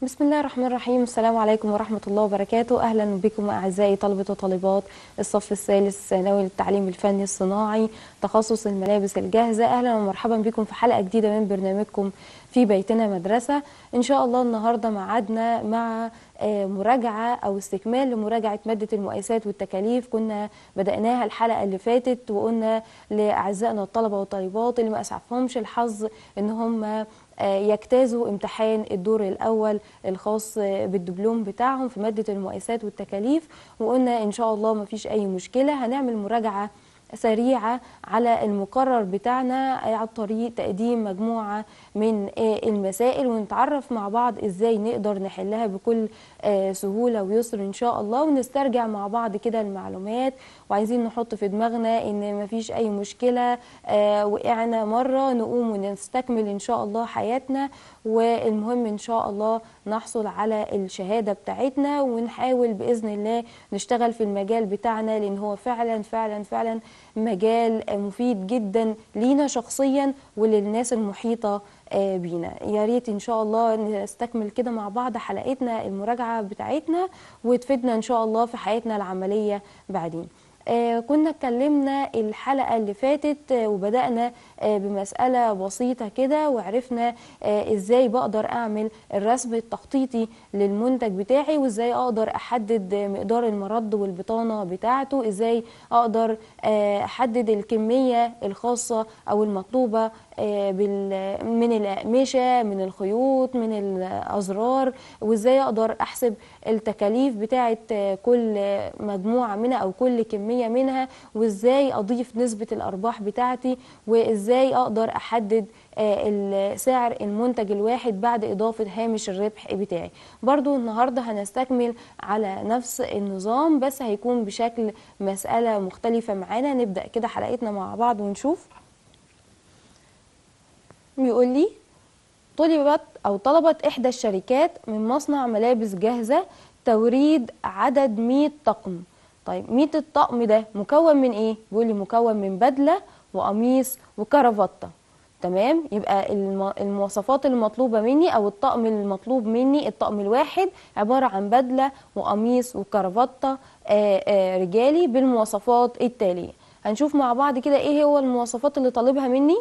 بسم الله الرحمن الرحيم السلام عليكم ورحمة الله وبركاته أهلا بكم أعزائي طلبة وطالبات الصف الثالث الثانوي للتعليم الفني الصناعي تخصص الملابس الجاهزة أهلا ومرحبا بكم في حلقة جديدة من برنامجكم في بيتنا مدرسة إن شاء الله النهاردة معادنا مع آه، مراجعة أو استكمال لمراجعة مادة المقايسات والتكاليف كنا بدأناها الحلقة اللي فاتت وقلنا لأعزائنا الطلبة والطالبات اللي ما أسعفهمش الحظ إن هم آه، يجتازوا امتحان الدور الأول الخاص آه، بالدبلوم بتاعهم في مادة المقايسات والتكاليف وقلنا إن شاء الله ما فيش أي مشكلة هنعمل مراجعة سريعة على المقرر بتاعنا عن طريق تقديم مجموعة من آه، المسائل ونتعرف مع بعض ازاي نقدر نحلها بكل آه، سهولة ويسر ان شاء الله ونسترجع مع بعض كده المعلومات وعايزين نحط في دماغنا ان مفيش اي مشكلة آه، وقعنا مرة نقوم ونستكمل ان شاء الله حياتنا والمهم ان شاء الله نحصل على الشهادة بتاعتنا ونحاول بإذن الله نشتغل في المجال بتاعنا لان هو فعلا فعلا فعلا مجال مفيد جدا لينا شخصيا وللناس المحيطة آه، بينا يا ريت ان شاء الله نستكمل كده مع بعض حلقتنا المراجعة بتاعتنا وتفيدنا ان شاء الله في حياتنا العملية بعدين آه كنا اتكلمنا الحلقة اللي فاتت آه وبدأنا آه بمسألة بسيطة كده وعرفنا آه ازاي بقدر اعمل الرسم التخطيطي للمنتج بتاعي وازاي اقدر احدد آه، مقدار المرد والبطانة بتاعته ازاي اقدر آه احدد الكمية الخاصة او المطلوبة آه، بال- من الأقمشة من الخيوط من الأزرار وإزاي أقدر أحسب التكاليف بتاعة آه، كل آه، مجموعة منها أو كل كمية منها وإزاي أضيف نسبة الأرباح بتاعتي وإزاي أقدر أحدد آه، ال- سعر المنتج الواحد بعد إضافة هامش الربح بتاعي برضو النهاردة هنستكمل على نفس النظام بس هيكون بشكل مسألة مختلفة معانا نبدأ كده حلقتنا مع بعض ونشوف بيقول لي طلبت أو طلبت إحدى الشركات من مصنع ملابس جاهزة توريد عدد 100 طقم طيب 100 الطقم ده مكون من إيه؟ بيقول لي مكون من بدلة وقميص وكرافتة تمام يبقى الم- المواصفات المطلوبة مني أو الطقم المطلوب مني الطقم الواحد عبارة عن بدلة وقميص وكرافتة آه، آه، رجالي بالمواصفات التالية هنشوف مع بعض كده إيه هو المواصفات اللي طالبها مني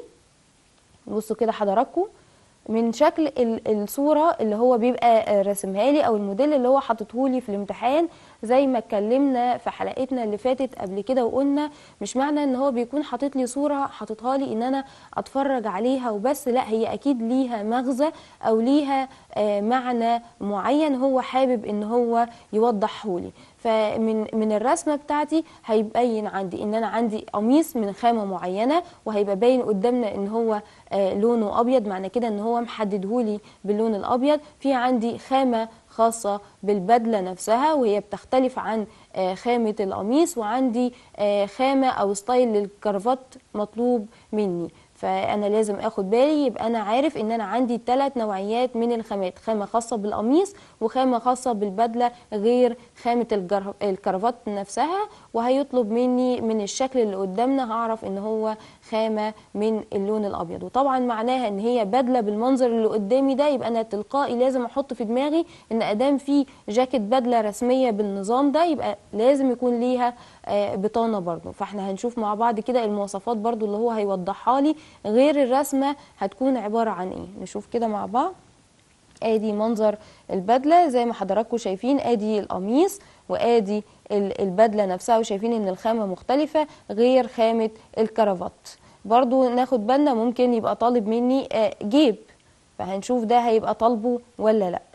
بصوا كده حضراتكم من شكل ال- الصورة اللي هو بيبقى آه، راسمها لي او الموديل اللي هو حاططه لي في الامتحان زي ما اتكلمنا في حلقتنا اللي فاتت قبل كده وقلنا مش معنى ان هو بيكون حاطط لي صورة حاططها لي ان انا اتفرج عليها وبس لا هي اكيد ليها مغزى او ليها آه، معنى معين هو حابب ان هو يوضحه لي فمن من الرسمه بتاعتي هيبين عندي ان انا عندي قميص من خامه معينه وهيبقى باين قدامنا ان هو آه، لونه ابيض معنى كده ان هو محددهولي باللون الابيض في عندي خامه خاصه بالبدله نفسها وهي بتختلف عن آه، خامه القميص وعندي آه، خامه او ستايل للكرافات مطلوب مني فانا لازم اخد بالي يبقى انا عارف ان انا عندي ثلاث نوعيات من الخامات خامه خاصه بالقميص وخامه خاصه بالبدله غير خامه الجر- الكرافات نفسها وهيطلب مني من الشكل اللي قدامنا هعرف ان هو خامه من اللون الابيض وطبعا معناها ان هي بدله بالمنظر اللي قدامي ده يبقى انا تلقائي لازم احط في دماغي ان ادام في جاكيت بدله رسميه بالنظام ده يبقى لازم يكون ليها آه، بطانه برضو فاحنا هنشوف مع بعض كده المواصفات برضو اللي هو هيوضحها لي غير الرسمه هتكون عباره عن ايه نشوف كده مع بعض ادي منظر البدله زي ما حضراتكم شايفين ادي القميص وادي ال- البدله نفسها وشايفين ان الخامه مختلفه غير خامه الكرافات برضو ناخد بالنا ممكن يبقى طالب مني آه، جيب فهنشوف ده هيبقى طالبه ولا لا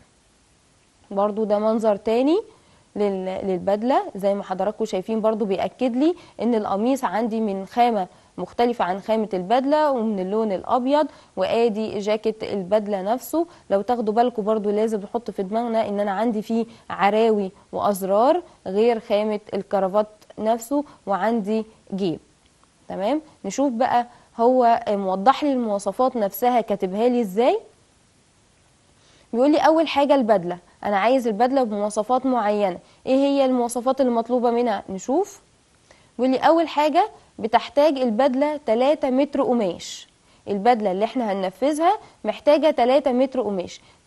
برضو ده منظر تاني لل- للبدله زي ما حضراتكم شايفين برضو بيأكد لي ان القميص عندي من خامه مختلفة عن خامة البدلة ومن اللون الأبيض وآدي جاكيت البدلة نفسه لو تاخدوا بالكم برضو لازم نحط في دماغنا إن أنا عندي فيه عراوي وأزرار غير خامة الكرافات نفسه وعندي جيب تمام نشوف بقى هو موضح لي المواصفات نفسها كاتبها لي ازاي بيقول لي اول حاجه البدله انا عايز البدله بمواصفات معينه ايه هي المواصفات المطلوبه منها نشوف بيقول لي اول حاجه بتحتاج البدله 3 متر قماش البدله اللي احنا هننفذها محتاجه 3 متر قماش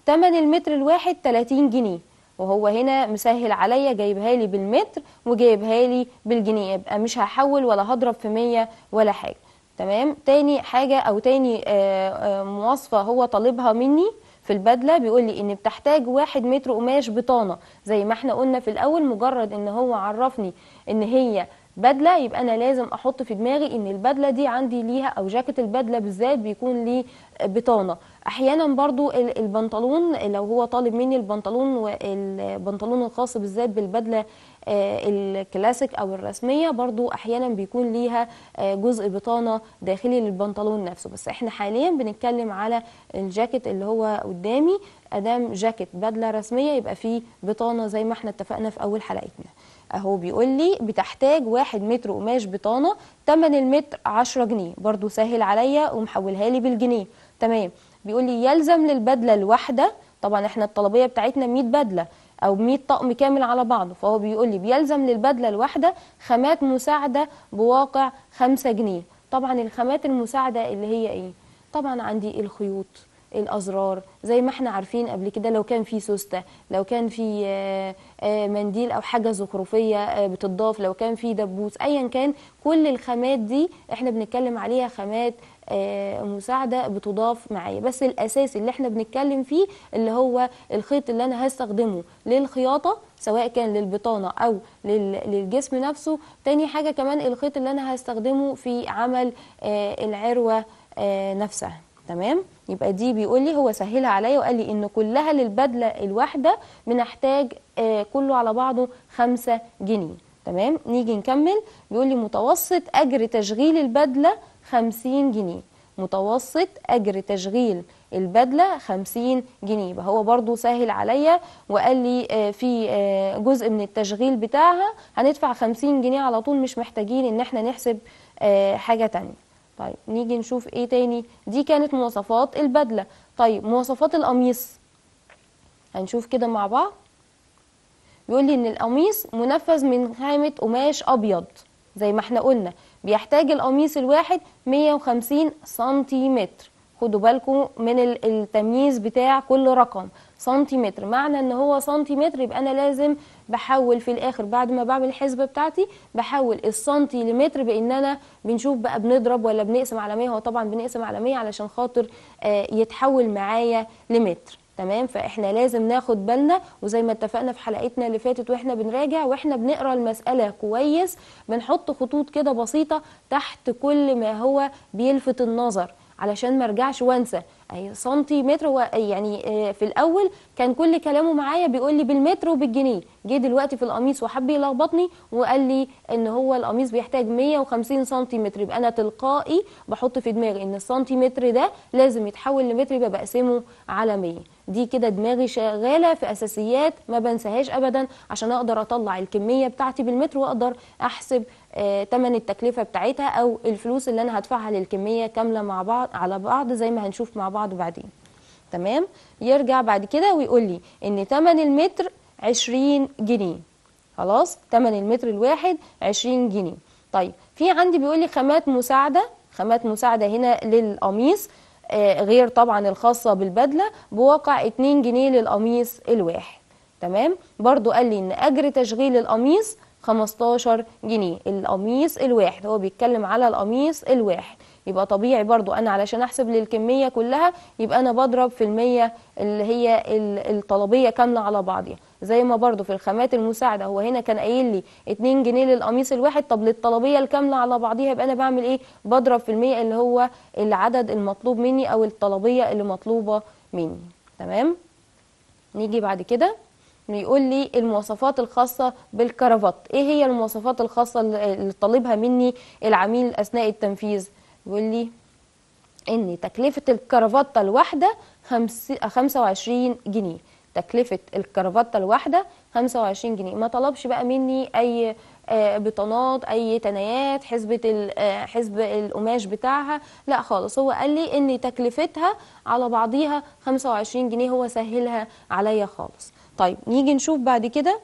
تمن المتر الواحد 30 جنيه وهو هنا مسهل عليا جايبها لي بالمتر وجايبها لي بالجنيه يبقى مش هحول ولا هضرب في 100 ولا حاجه تمام تاني حاجه او تاني آه، آه، مواصفه هو طالبها مني في البدله بيقول لي ان بتحتاج واحد متر قماش بطانه زي ما احنا قلنا في الاول مجرد ان هو عرفني ان هي بدله يبقى انا لازم احط في دماغي ان البدله دي عندي ليها او جاكيت البدله بالذات بيكون ليه بطانه احيانا برضو ال- البنطلون لو هو طالب مني البنطلون والبنطلون الخاص بالذات بالبدله آه، الكلاسيك او الرسميه برضو احيانا بيكون ليها آه، جزء بطانه داخلي للبنطلون نفسه بس احنا حاليا بنتكلم على الجاكيت اللي هو قدامي ادام جاكيت بدله رسميه يبقى فيه بطانه زي ما احنا اتفقنا في اول حلقتنا اهو بيقول لي بتحتاج واحد متر قماش بطانه تمن المتر 10 جنيه برضو سهل عليا ومحولها لي بالجنيه تمام بيقول لي يلزم للبدله الواحده طبعا احنا الطلبيه بتاعتنا 100 بدله او 100 طقم كامل على بعضه فهو بيقول لي بيلزم للبدله الواحده خامات مساعده بواقع 5 جنيه طبعا الخامات المساعده اللي هي ايه طبعا عندي الخيوط الازرار زي ما احنا عارفين قبل كده لو كان في سوسته لو كان في آه، آه، منديل او حاجه زخرفيه آه، بتضاف لو كان في دبوس ايا كان كل الخامات دي احنا بنتكلم عليها خامات آه، مساعده بتضاف معايا بس الاساس اللي احنا بنتكلم فيه اللي هو الخيط اللي انا هستخدمه للخياطه سواء كان للبطانه او لل- للجسم نفسه تاني حاجه كمان الخيط اللي انا هستخدمه في عمل آه، العروه آه، نفسها تمام يبقى دي بيقول لي هو سهلها عليا وقال لي ان كلها للبدله الواحده بنحتاج آه، كله على بعضه خمسة جنيه تمام نيجي نكمل بيقول لي متوسط اجر تشغيل البدله خمسين جنيه متوسط اجر تشغيل البدله 50 جنيه يبقى هو برضو سهل عليا وقال لي آه، في آه، جزء من التشغيل بتاعها هندفع 50 جنيه على طول مش محتاجين ان احنا نحسب آه، حاجه تانية طيب نيجي نشوف ايه تاني دي كانت مواصفات البدله طيب مواصفات القميص هنشوف كده مع بعض بيقول لي ان القميص منفذ من خامة قماش ابيض زي ما احنا قلنا بيحتاج القميص الواحد 150 سنتيمتر خدوا بالكم من ال- التمييز بتاع كل رقم سنتيمتر معنى ان هو سنتيمتر يبقى انا لازم بحول في الاخر بعد ما بعمل الحسبه بتاعتي بحول السنتي لمتر بان انا بنشوف بقى بنضرب ولا بنقسم على 100 هو طبعا بنقسم على 100 علشان خاطر آه، يتحول معايا لمتر تمام فاحنا لازم ناخد بالنا وزي ما اتفقنا في حلقتنا اللي فاتت واحنا بنراجع واحنا بنقرا المساله كويس بنحط خطوط كده بسيطه تحت كل ما هو بيلفت النظر علشان ما ارجعش وانسى اي سنتيمتر هو يعني آه، في الاول كان كل كلامه معايا بيقول لي بالمتر وبالجنيه جه دلوقتي في القميص وحب يلخبطني وقال لي ان هو القميص بيحتاج 150 سنتيمتر يبقى انا تلقائي بحط في دماغي ان السنتيمتر ده لازم يتحول لمتر يبقى بقسمه على 100 دي كده دماغي شغاله في اساسيات ما بنساهاش ابدا عشان اقدر اطلع الكميه بتاعتي بالمتر واقدر احسب آه، تمن التكلفه بتاعتها او الفلوس اللي انا هدفعها للكميه كامله مع بعض على بعض زي ما هنشوف مع بعض بعدين تمام يرجع بعد كده ويقول لي ان تمن المتر 20 جنيه خلاص تمن المتر الواحد 20 جنيه طيب في عندي بيقول لي خامات مساعده خامات مساعده هنا للقميص آه، غير طبعا الخاصه بالبدله بواقع 2 جنيه للقميص الواحد تمام برضو قال لي ان اجر تشغيل القميص 15 جنيه القميص الواحد هو بيتكلم على القميص الواحد يبقى طبيعي برضو انا علشان احسب للكميه كلها يبقى انا بضرب في المية اللي هي ال- الطلبيه كامله على بعضها زي ما برضو في الخامات المساعده هو هنا كان قايل لي 2 جنيه للقميص الواحد طب للطلبيه الكامله على بعضها يبقى انا بعمل ايه بضرب في المية اللي هو العدد المطلوب مني او الطلبيه اللي مطلوبه مني تمام نيجي بعد كده بيقول لي المواصفات الخاصة بالكرافات ايه هي المواصفات الخاصة اللي اللي طالبها مني العميل اثناء التنفيذ بيقول لي ان تكلفة الكرافتة الواحدة خمس- 25 جنيه تكلفة الكرافتة الواحدة 25 جنيه ما طلبش بقى مني اي آه، بطانات اي تنايات حسبة ال- آه، حسب القماش بتاعها لا خالص هو قال لي ان تكلفتها على بعضيها 25 جنيه هو سهلها عليا خالص طيب نيجي نشوف بعد كده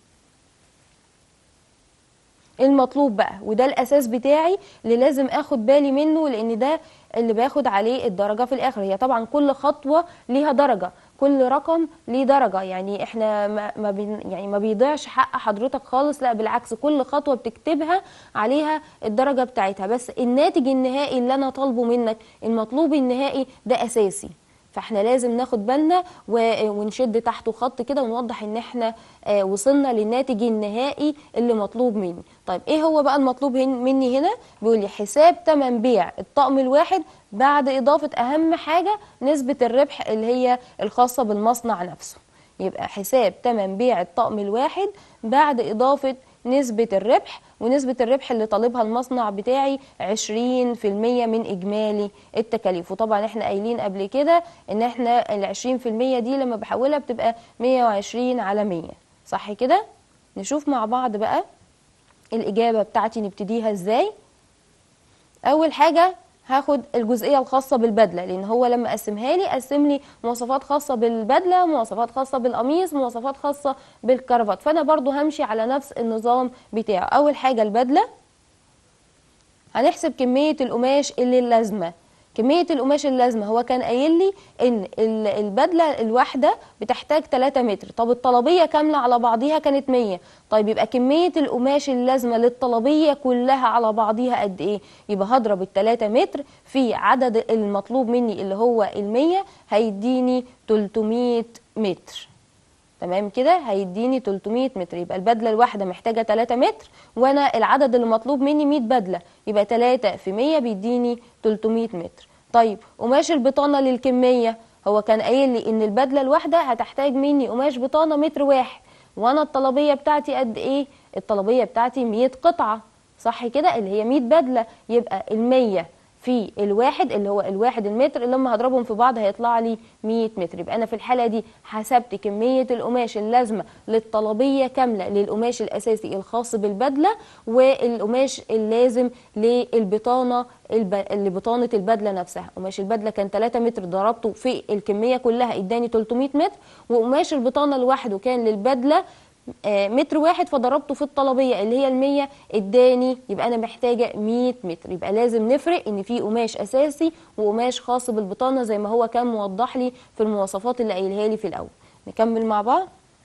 المطلوب بقى وده الاساس بتاعي اللي لازم اخد بالي منه لان ده اللي باخد عليه الدرجه في الاخر هي طبعا كل خطوه ليها درجه كل رقم ليه درجة يعني احنا ما ما بين يعني ما بيضيعش حق حضرتك خالص لا بالعكس كل خطوة بتكتبها عليها الدرجة بتاعتها بس الناتج النهائي اللي انا طالبه منك المطلوب النهائي ده اساسي فاحنا لازم ناخد بالنا و- ونشد تحته خط كده ونوضح ان احنا آه، وصلنا للناتج النهائي اللي مطلوب مني طيب ايه هو بقى المطلوب هن- مني هنا بيقول لي حساب تمن بيع الطقم الواحد بعد اضافة اهم حاجة نسبة الربح اللي هي الخاصة بالمصنع نفسه يبقى حساب تمن بيع الطقم الواحد بعد اضافة نسبة الربح ونسبة الربح اللي طالبها المصنع بتاعي 20% من إجمالي التكاليف وطبعا احنا قايلين قبل كده ان احنا ال 20% دي لما بحولها بتبقى 120 على 100 صح كده؟ نشوف مع بعض بقى الإجابة بتاعتي نبتديها ازاي أول حاجة هاخد الجزئية الخاصة بالبدلة لأن هو لما قسمها لي قسم لي مواصفات خاصة بالبدلة مواصفات خاصة بالقميص مواصفات خاصة بالكرافات فأنا برضو همشي على نفس النظام بتاعه أول حاجة البدلة هنحسب كمية القماش اللي اللازمة كمية القماش اللازمة هو كان قايل لي ان ال- البدلة الواحدة بتحتاج 3 متر طب الطلبية كاملة على بعضيها كانت 100 طيب يبقى كمية القماش اللازمة للطلبية كلها على بعضيها قد ايه يبقى هضرب ال 3 متر في عدد المطلوب مني اللي هو ال 100 هيديني 300 متر تمام كده هيديني 300 متر يبقى البدله الواحده محتاجه 3 متر وانا العدد اللي مطلوب مني 100 بدله يبقى 3 في 100 بيديني 300 متر طيب قماش البطانه للكميه هو كان قايل لي ان البدله الواحده هتحتاج مني قماش بطانه متر واحد وانا الطلبيه بتاعتي قد ايه الطلبيه بتاعتي 100 قطعه صح كده اللي هي 100 بدله يبقى ال 100 في الواحد اللي هو الواحد المتر اللي لما هضربهم في بعض هيطلع لي 100 متر يبقى انا في الحاله دي حسبت كميه القماش اللازمه للطلبيه كامله للقماش الاساسي الخاص بالبدله والقماش اللازم للبطانه الب... لبطانه البدله نفسها قماش البدله كان 3 متر ضربته في الكميه كلها اداني 300 متر وقماش البطانه لوحده كان للبدله آه، متر واحد فضربته في الطلبيه اللي هي المية اداني يبقى انا محتاجه 100 متر يبقى لازم نفرق ان في قماش اساسي وقماش خاص بالبطانه زي ما هو كان موضح لي في المواصفات اللي قايلها لي في الاول نكمل مع بعض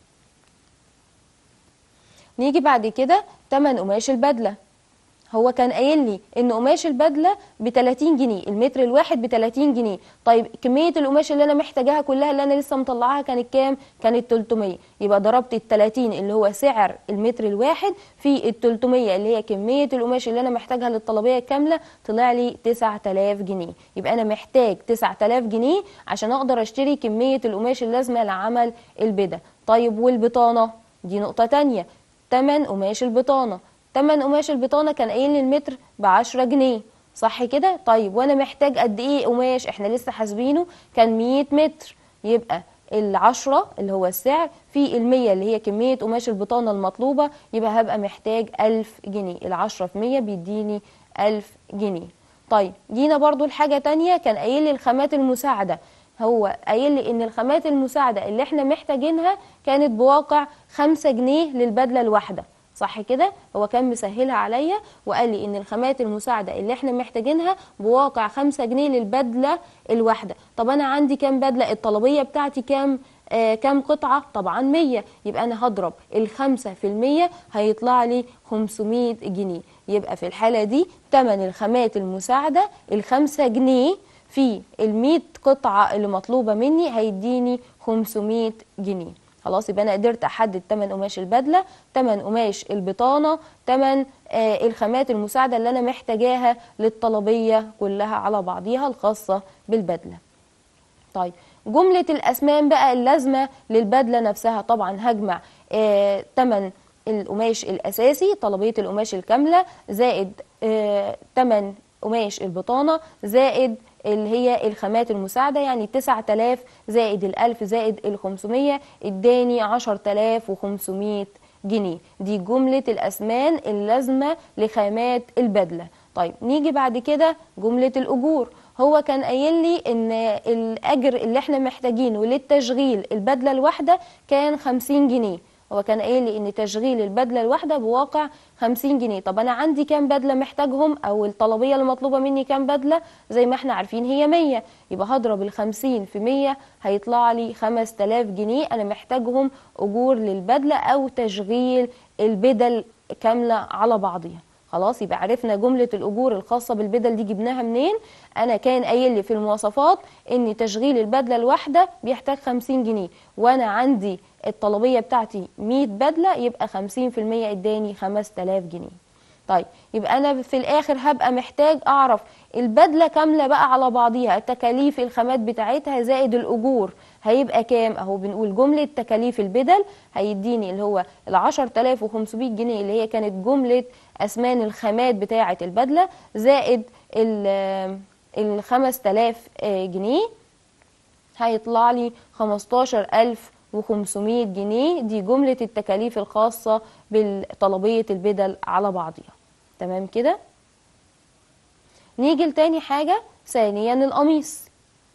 نيجي بعد كده تمن قماش البدله هو كان قايل لي ان قماش البدله ب 30 جنيه المتر الواحد ب 30 جنيه طيب كميه القماش اللي انا محتاجاها كلها اللي انا لسه مطلعاها كانت كام كانت 300 يبقى ضربت ال 30 اللي هو سعر المتر الواحد في ال 300 اللي هي كميه القماش اللي انا محتاجها للطلبيه الكامله طلع لي 9000 جنيه يبقى انا محتاج 9000 جنيه عشان اقدر اشتري كميه القماش اللازمه لعمل البدل طيب والبطانه دي نقطه تانية تمن قماش البطانه تمن قماش البطانه كان قايل لي المتر ب 10 جنيه صح كده طيب وانا محتاج قد ايه قماش احنا لسه حاسبينه كان 100 متر يبقى العشرة اللي هو السعر في المية اللي هي كمية قماش البطانة المطلوبة يبقى هبقى محتاج ألف جنيه العشرة في مية بيديني ألف جنيه طيب جينا برضو الحاجة تانية كان قايل لي الخامات المساعدة هو قايل لي ان الخامات المساعدة اللي احنا محتاجينها كانت بواقع خمسة جنيه للبدلة الواحدة صح كده هو كان مسهلها عليا وقال لي ان الخامات المساعده اللي احنا محتاجينها بواقع 5 جنيه للبدله الواحده طب انا عندي كام بدله الطلبيه بتاعتي كام آه كام قطعه طبعا 100 يبقى انا هضرب الخمسة في المية هيطلع لي 500 جنيه يبقى في الحاله دي تمن الخامات المساعده الخمسة جنيه في ال100 قطعه اللي مطلوبه مني هيديني 500 جنيه خلاص يبقى انا قدرت احدد تمن قماش البدله تمن قماش البطانه تمن آه الخامات المساعده اللي انا محتاجاها للطلبيه كلها على بعضيها الخاصه بالبدله طيب جمله الاسمان بقى اللازمه للبدله نفسها طبعا هجمع آه تمن القماش الاساسي طلبيه القماش الكامله زائد آه تمن قماش البطانه زائد اللي هي الخامات المساعدة يعني 9000 زائد الألف زائد الخمسمية اداني 10500 جنيه دي جملة الأسمان اللازمة لخامات البدلة طيب نيجي بعد كده جملة الأجور هو كان قايل لي ان الاجر اللي احنا محتاجينه للتشغيل البدله الواحده كان 50 جنيه هو كان قايل لي ان تشغيل البدله الواحده بواقع 50 جنيه طب انا عندي كام بدله محتاجهم او الطلبيه اللي مطلوبه مني كام بدله زي ما احنا عارفين هي 100 يبقى هضرب ال 50 في 100 هيطلع لي 5000 جنيه انا محتاجهم اجور للبدله او تشغيل البدل كامله على بعضيها خلاص يبقى عرفنا جملة الأجور الخاصة بالبدل دي جبناها منين أنا كان قايل لي في المواصفات إن تشغيل البدلة الواحدة بيحتاج 50 جنيه وأنا عندي الطلبية بتاعتي 100 بدلة يبقى 50% اداني 5000 جنيه طيب يبقى انا في الاخر هبقى محتاج اعرف البدله كامله بقى على بعضيها تكاليف الخامات بتاعتها زائد الاجور هيبقى كام اهو بنقول جمله تكاليف البدل هيديني اللي هو ال 10500 جنيه اللي هي كانت جمله اثمان الخامات بتاعه البدله زائد ال ال 5000 جنيه هيطلع لي 15500 جنيه دي جملة التكاليف الخاصة بطلبية البدل على بعضها تمام كده نيجي لتاني حاجة ثانيا القميص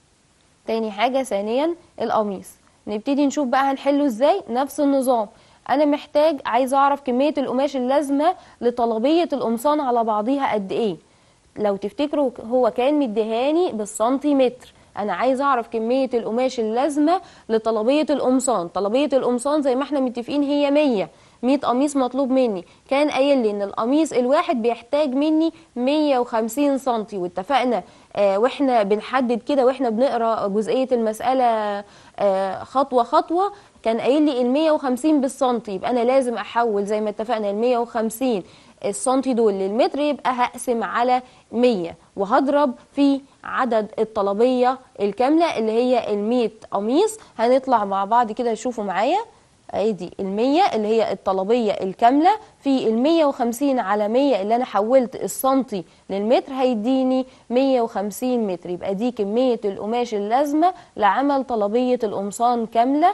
تاني حاجة ثانيا القميص نبتدي نشوف بقى هنحله ازاي نفس النظام انا محتاج عايز اعرف كمية القماش اللازمة لطلبية القمصان على بعضيها قد ايه لو تفتكروا هو كان مديهاني بالسنتيمتر انا عايز اعرف كميه القماش اللازمه لطلبيه القمصان طلبيه القمصان زي ما احنا متفقين هي 100 100 قميص مطلوب مني كان قايل لي ان القميص الواحد بيحتاج مني 150 سم واتفقنا آه واحنا بنحدد كده واحنا بنقرا جزئيه المساله آه خطوه خطوه كان قايل لي ال 150 بالسنتي يبقى انا لازم احول زي ما اتفقنا ال 150 السنتي دول للمتر يبقى هقسم على 100 وهضرب في عدد الطلبية الكاملة اللي هي ال100 قميص هنطلع مع بعض كده شوفوا معايا ادي ال100 اللي هي الطلبية الكاملة في ال150 على 100 اللي انا حولت السنتي للمتر هيديني 150 متر يبقى دي كمية القماش اللازمة لعمل طلبية القمصان كاملة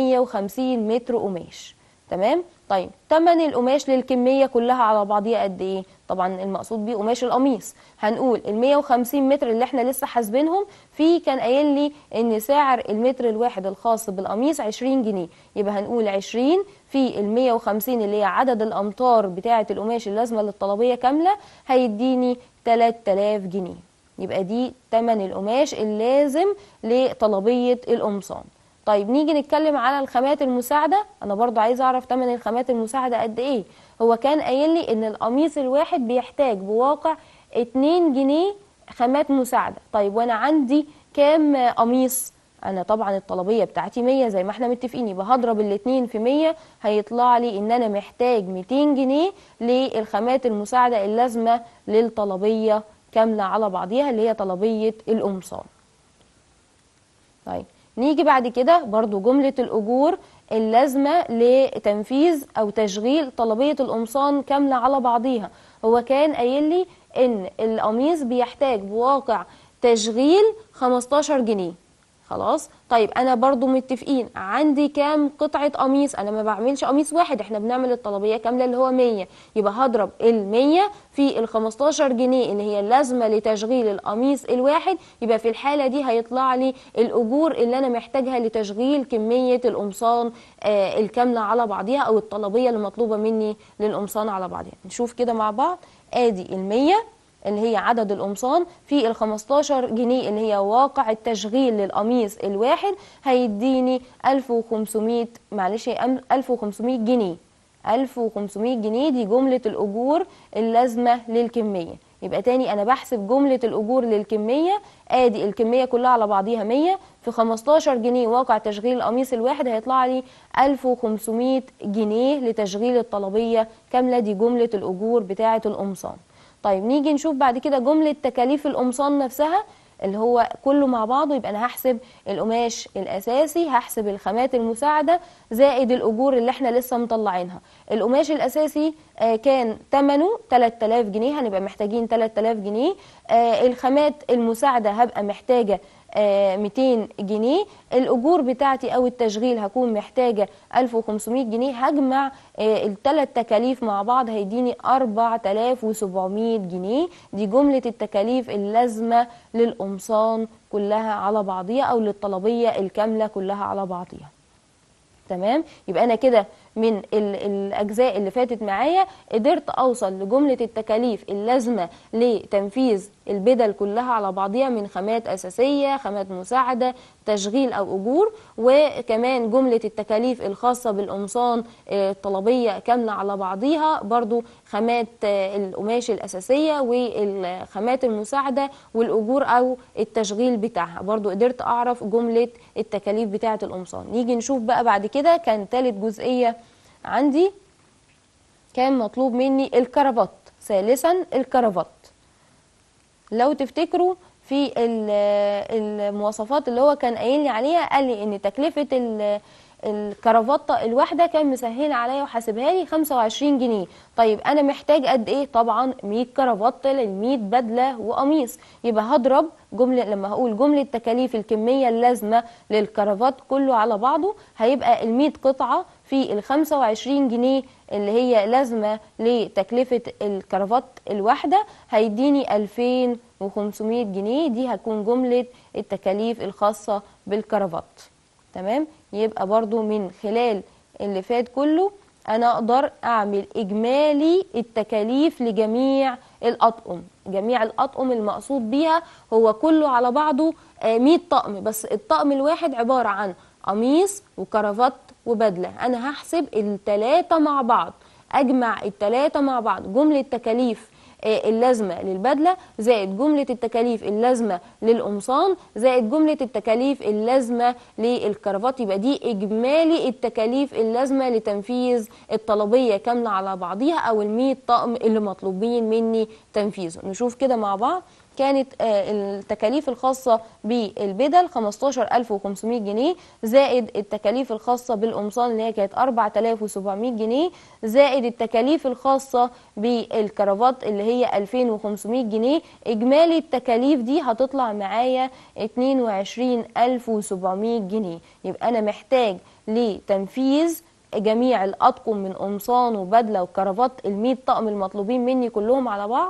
150 متر قماش تمام طيب تمن القماش للكميه كلها على بعضيها قد ايه طبعا المقصود بيه قماش القميص هنقول ال 150 متر اللي احنا لسه حاسبينهم في كان قايل لي ان سعر المتر الواحد الخاص بالقميص 20 جنيه يبقى هنقول 20 في ال 150 اللي هي عدد الامتار بتاعه القماش اللازمه للطلبيه كامله هيديني 3000 جنيه يبقى دي تمن القماش اللازم لطلبيه القمصان طيب نيجي نتكلم على الخامات المساعدة أنا برضو عايزة أعرف تمن الخامات المساعدة قد إيه هو كان قايل لي إن القميص الواحد بيحتاج بواقع 2 جنيه خامات مساعدة طيب وأنا عندي كام قميص أنا طبعا الطلبية بتاعتي 100 زي ما احنا متفقين يبقى هضرب الاتنين في 100 هيطلع لي إن أنا محتاج 200 جنيه للخامات المساعدة اللازمة للطلبية كاملة على بعضيها اللي هي طلبية القمصان طيب نيجي بعد كده برضو جملة الأجور اللازمة لتنفيذ أو تشغيل طلبية القمصان كاملة على بعضيها هو كان قايل لي إن القميص بيحتاج بواقع تشغيل 15 جنيه خلاص طيب انا برضو متفقين عندي كام قطعه قميص انا ما بعملش قميص واحد احنا بنعمل الطلبيه كامله اللي هو 100 يبقى هضرب ال 100 في ال 15 جنيه اللي هي اللازمه لتشغيل القميص الواحد يبقى في الحاله دي هيطلع لي الاجور اللي انا محتاجها لتشغيل كميه القمصان آه الكامله على بعضها او الطلبيه اللي مطلوبه مني للقمصان على بعضها نشوف كده مع بعض ادي ال 100 اللي هي عدد القمصان في ال 15 جنيه اللي هي واقع التشغيل للقميص الواحد هيديني 1500 معلش 1500 جنيه 1500 جنيه دي جملة الأجور اللازمة للكمية يبقى تاني أنا بحسب جملة الأجور للكمية آدي الكمية كلها على بعضيها 100 في 15 جنيه واقع تشغيل القميص الواحد هيطلع لي 1500 جنيه لتشغيل الطلبية كاملة دي جملة الأجور بتاعة القمصان طيب نيجي نشوف بعد كده جملة تكاليف القمصان نفسها اللي هو كله مع بعضه يبقى انا هحسب القماش الاساسي هحسب الخامات المساعده زائد الاجور اللي احنا لسه مطلعينها القماش الاساسي آه كان ثمنه 3000 جنيه هنبقى محتاجين 3000 جنيه آه الخامات المساعده هبقى محتاجه آه 200 جنيه الاجور بتاعتي او التشغيل هكون محتاجه 1500 جنيه هجمع آه الثلاث تكاليف مع بعض هيديني 4700 جنيه دي جمله التكاليف اللازمه للقمصان كلها على بعضيها او للطلبيه الكامله كلها على بعضيها تمام يبقى انا كده من ال- الاجزاء اللي فاتت معايا قدرت اوصل لجمله التكاليف اللازمه لتنفيذ البدل كلها على بعضها من خامات اساسيه خامات مساعده تشغيل او اجور وكمان جمله التكاليف الخاصه بالقمصان آه، الطلبيه كامله على بعضيها برضو خامات آه، القماش الاساسيه والخامات المساعده والاجور او التشغيل بتاعها برضو قدرت اعرف جمله التكاليف بتاعه القمصان نيجي نشوف بقى بعد كده كان ثالث جزئيه عندي كان مطلوب مني الكرافات ثالثا الكرافات لو تفتكروا في ال- المواصفات اللي هو كان قايل لي عليها قال لي ان تكلفه ال- الكرافته الواحده كان مسهل عليا وحاسبها لي 25 جنيه طيب انا محتاج قد ايه طبعا 100 كرافته لل 100 بدله وقميص يبقى هضرب جمله لما هقول جمله تكاليف الكميه اللازمه للكرافات كله على بعضه هيبقى ال 100 قطعه في ال 25 جنيه اللي هي لازمه لتكلفه الكرافات الواحده هيديني 2500 جنيه دي هتكون جمله التكاليف الخاصه بالكرافات تمام يبقى برضو من خلال اللي فات كله انا اقدر اعمل اجمالي التكاليف لجميع الاطقم جميع الاطقم المقصود بيها هو كله على بعضه آه، 100 طقم بس الطقم الواحد عبارة عن قميص وكرافات وبدلة انا هحسب التلاتة مع بعض اجمع التلاتة مع بعض جملة تكاليف آه، اللازمة للبدلة زائد جملة التكاليف اللازمة للقمصان زائد جملة التكاليف اللازمة للكرافات يبقى دي إجمالي التكاليف اللازمة لتنفيذ الطلبية كاملة على بعضيها أو المية طقم اللي مطلوبين مني تنفيذه نشوف كده مع بعض كانت آه، التكاليف الخاصة بالبدل 15500 جنيه زائد التكاليف الخاصة بالقمصان اللي هي كانت 4700 جنيه زائد التكاليف الخاصة بالكرافات اللي هي 2500 جنيه إجمالي التكاليف دي هتطلع معايا 22700 جنيه يبقى أنا محتاج لتنفيذ جميع الأطقم من قمصان وبدلة وكرافات ال100 طقم المطلوبين مني كلهم على بعض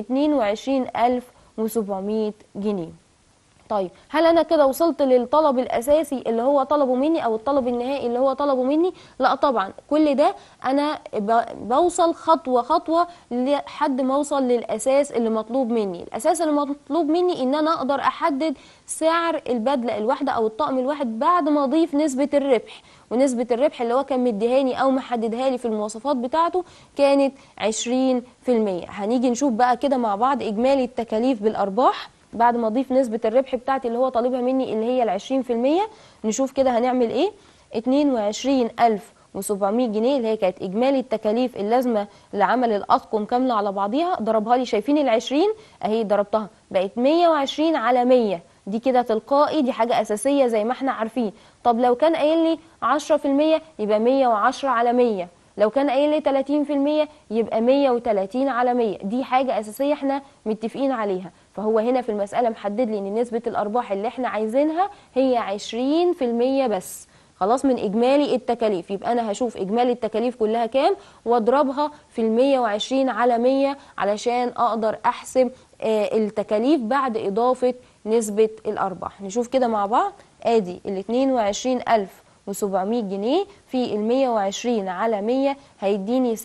22700 جنيه طيب هل انا كده وصلت للطلب الاساسي اللي هو طلبه مني او الطلب النهائي اللي هو طلبه مني لا طبعا كل ده انا ب- بوصل خطوه خطوه لحد ما اوصل للاساس اللي مطلوب مني الاساس اللي مطلوب مني ان انا اقدر احدد سعر البدله الواحده او الطقم الواحد بعد ما اضيف نسبه الربح ونسبة الربح اللي هو كان مديهاني أو محددها لي في المواصفات بتاعته كانت 20% هنيجي نشوف بقى كده مع بعض إجمالي التكاليف بالأرباح بعد ما أضيف نسبة الربح بتاعتي اللي هو طالبها مني اللي هي العشرين في المية نشوف كده هنعمل إيه اتنين وعشرين ألف وسبعمية جنيه اللي هي كانت إجمالي التكاليف اللازمة لعمل الأطقم كاملة على بعضيها ضربها لي شايفين العشرين أهي ضربتها بقت مية وعشرين على مية دي كده تلقائي دي حاجة أساسية زي ما احنا عارفين طب لو كان قايل لي عشرة في المية يبقى مية وعشرة على مية لو كان قايل لي 30 في المية يبقى 130 على 100 دي حاجة أساسية احنا متفقين عليها فهو هنا في المسألة محدد لي ان نسبة الأرباح اللي احنا عايزينها هي 20 في المية بس خلاص من إجمالي التكاليف يبقى أنا هشوف إجمالي التكاليف كلها كام واضربها في ال 120 على 100 علشان أقدر أحسب آه، التكاليف بعد إضافة نسبة الأرباح نشوف كده مع بعض آدي ال 22000 و700 جنيه في ال 120 على 100 هيديني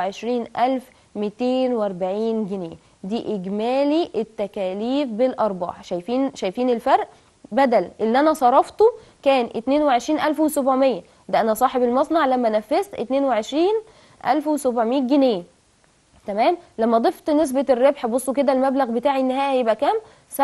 27240 جنيه دي إجمالي التكاليف بالأرباح شايفين شايفين الفرق بدل اللي أنا صرفته كان 22700 ده أنا صاحب المصنع لما نفذت 22700 جنيه تمام لما ضفت نسبة الربح بصوا كده المبلغ بتاعي النهائي هيبقى كام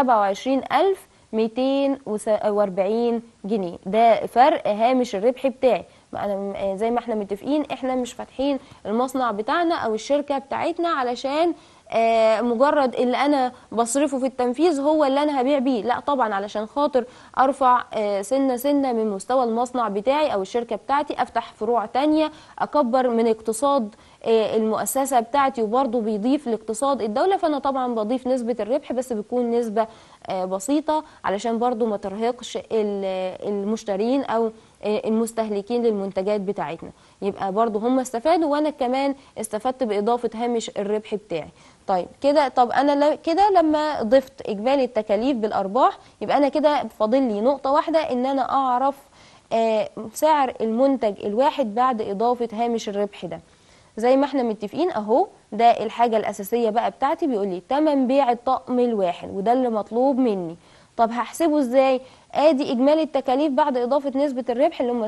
27240 جنيه ده فرق هامش الربح بتاعي ما انا زي ما احنا متفقين احنا مش فاتحين المصنع بتاعنا او الشركة بتاعتنا علشان آه، مجرد اللي انا بصرفه في التنفيذ هو اللي انا هبيع بيه لا طبعا علشان خاطر ارفع آه، سنه سنه من مستوى المصنع بتاعي او الشركه بتاعتي افتح فروع تانية اكبر من اقتصاد آه، المؤسسه بتاعتي وبرضه بيضيف لاقتصاد الدوله فانا طبعا بضيف نسبه الربح بس بتكون نسبه آه، بسيطه علشان برضه ما ترهقش ال- المشترين او آه، المستهلكين للمنتجات بتاعتنا يبقى برضه هم استفادوا وانا كمان استفدت باضافه هامش الربح بتاعي طيب كده طب انا ل- كده لما ضفت اجمالي التكاليف بالارباح يبقى انا كده فاضل لي نقطه واحده ان انا اعرف آه، سعر المنتج الواحد بعد إضافة هامش الربح ده زي ما احنا متفقين اهو ده الحاجة الأساسية بقى بتاعتي بيقول لي تمن بيع الطقم الواحد وده اللي مطلوب مني طب هحسبه ازاي ادي اجمالي التكاليف بعد اضافة نسبة الربح اللي هم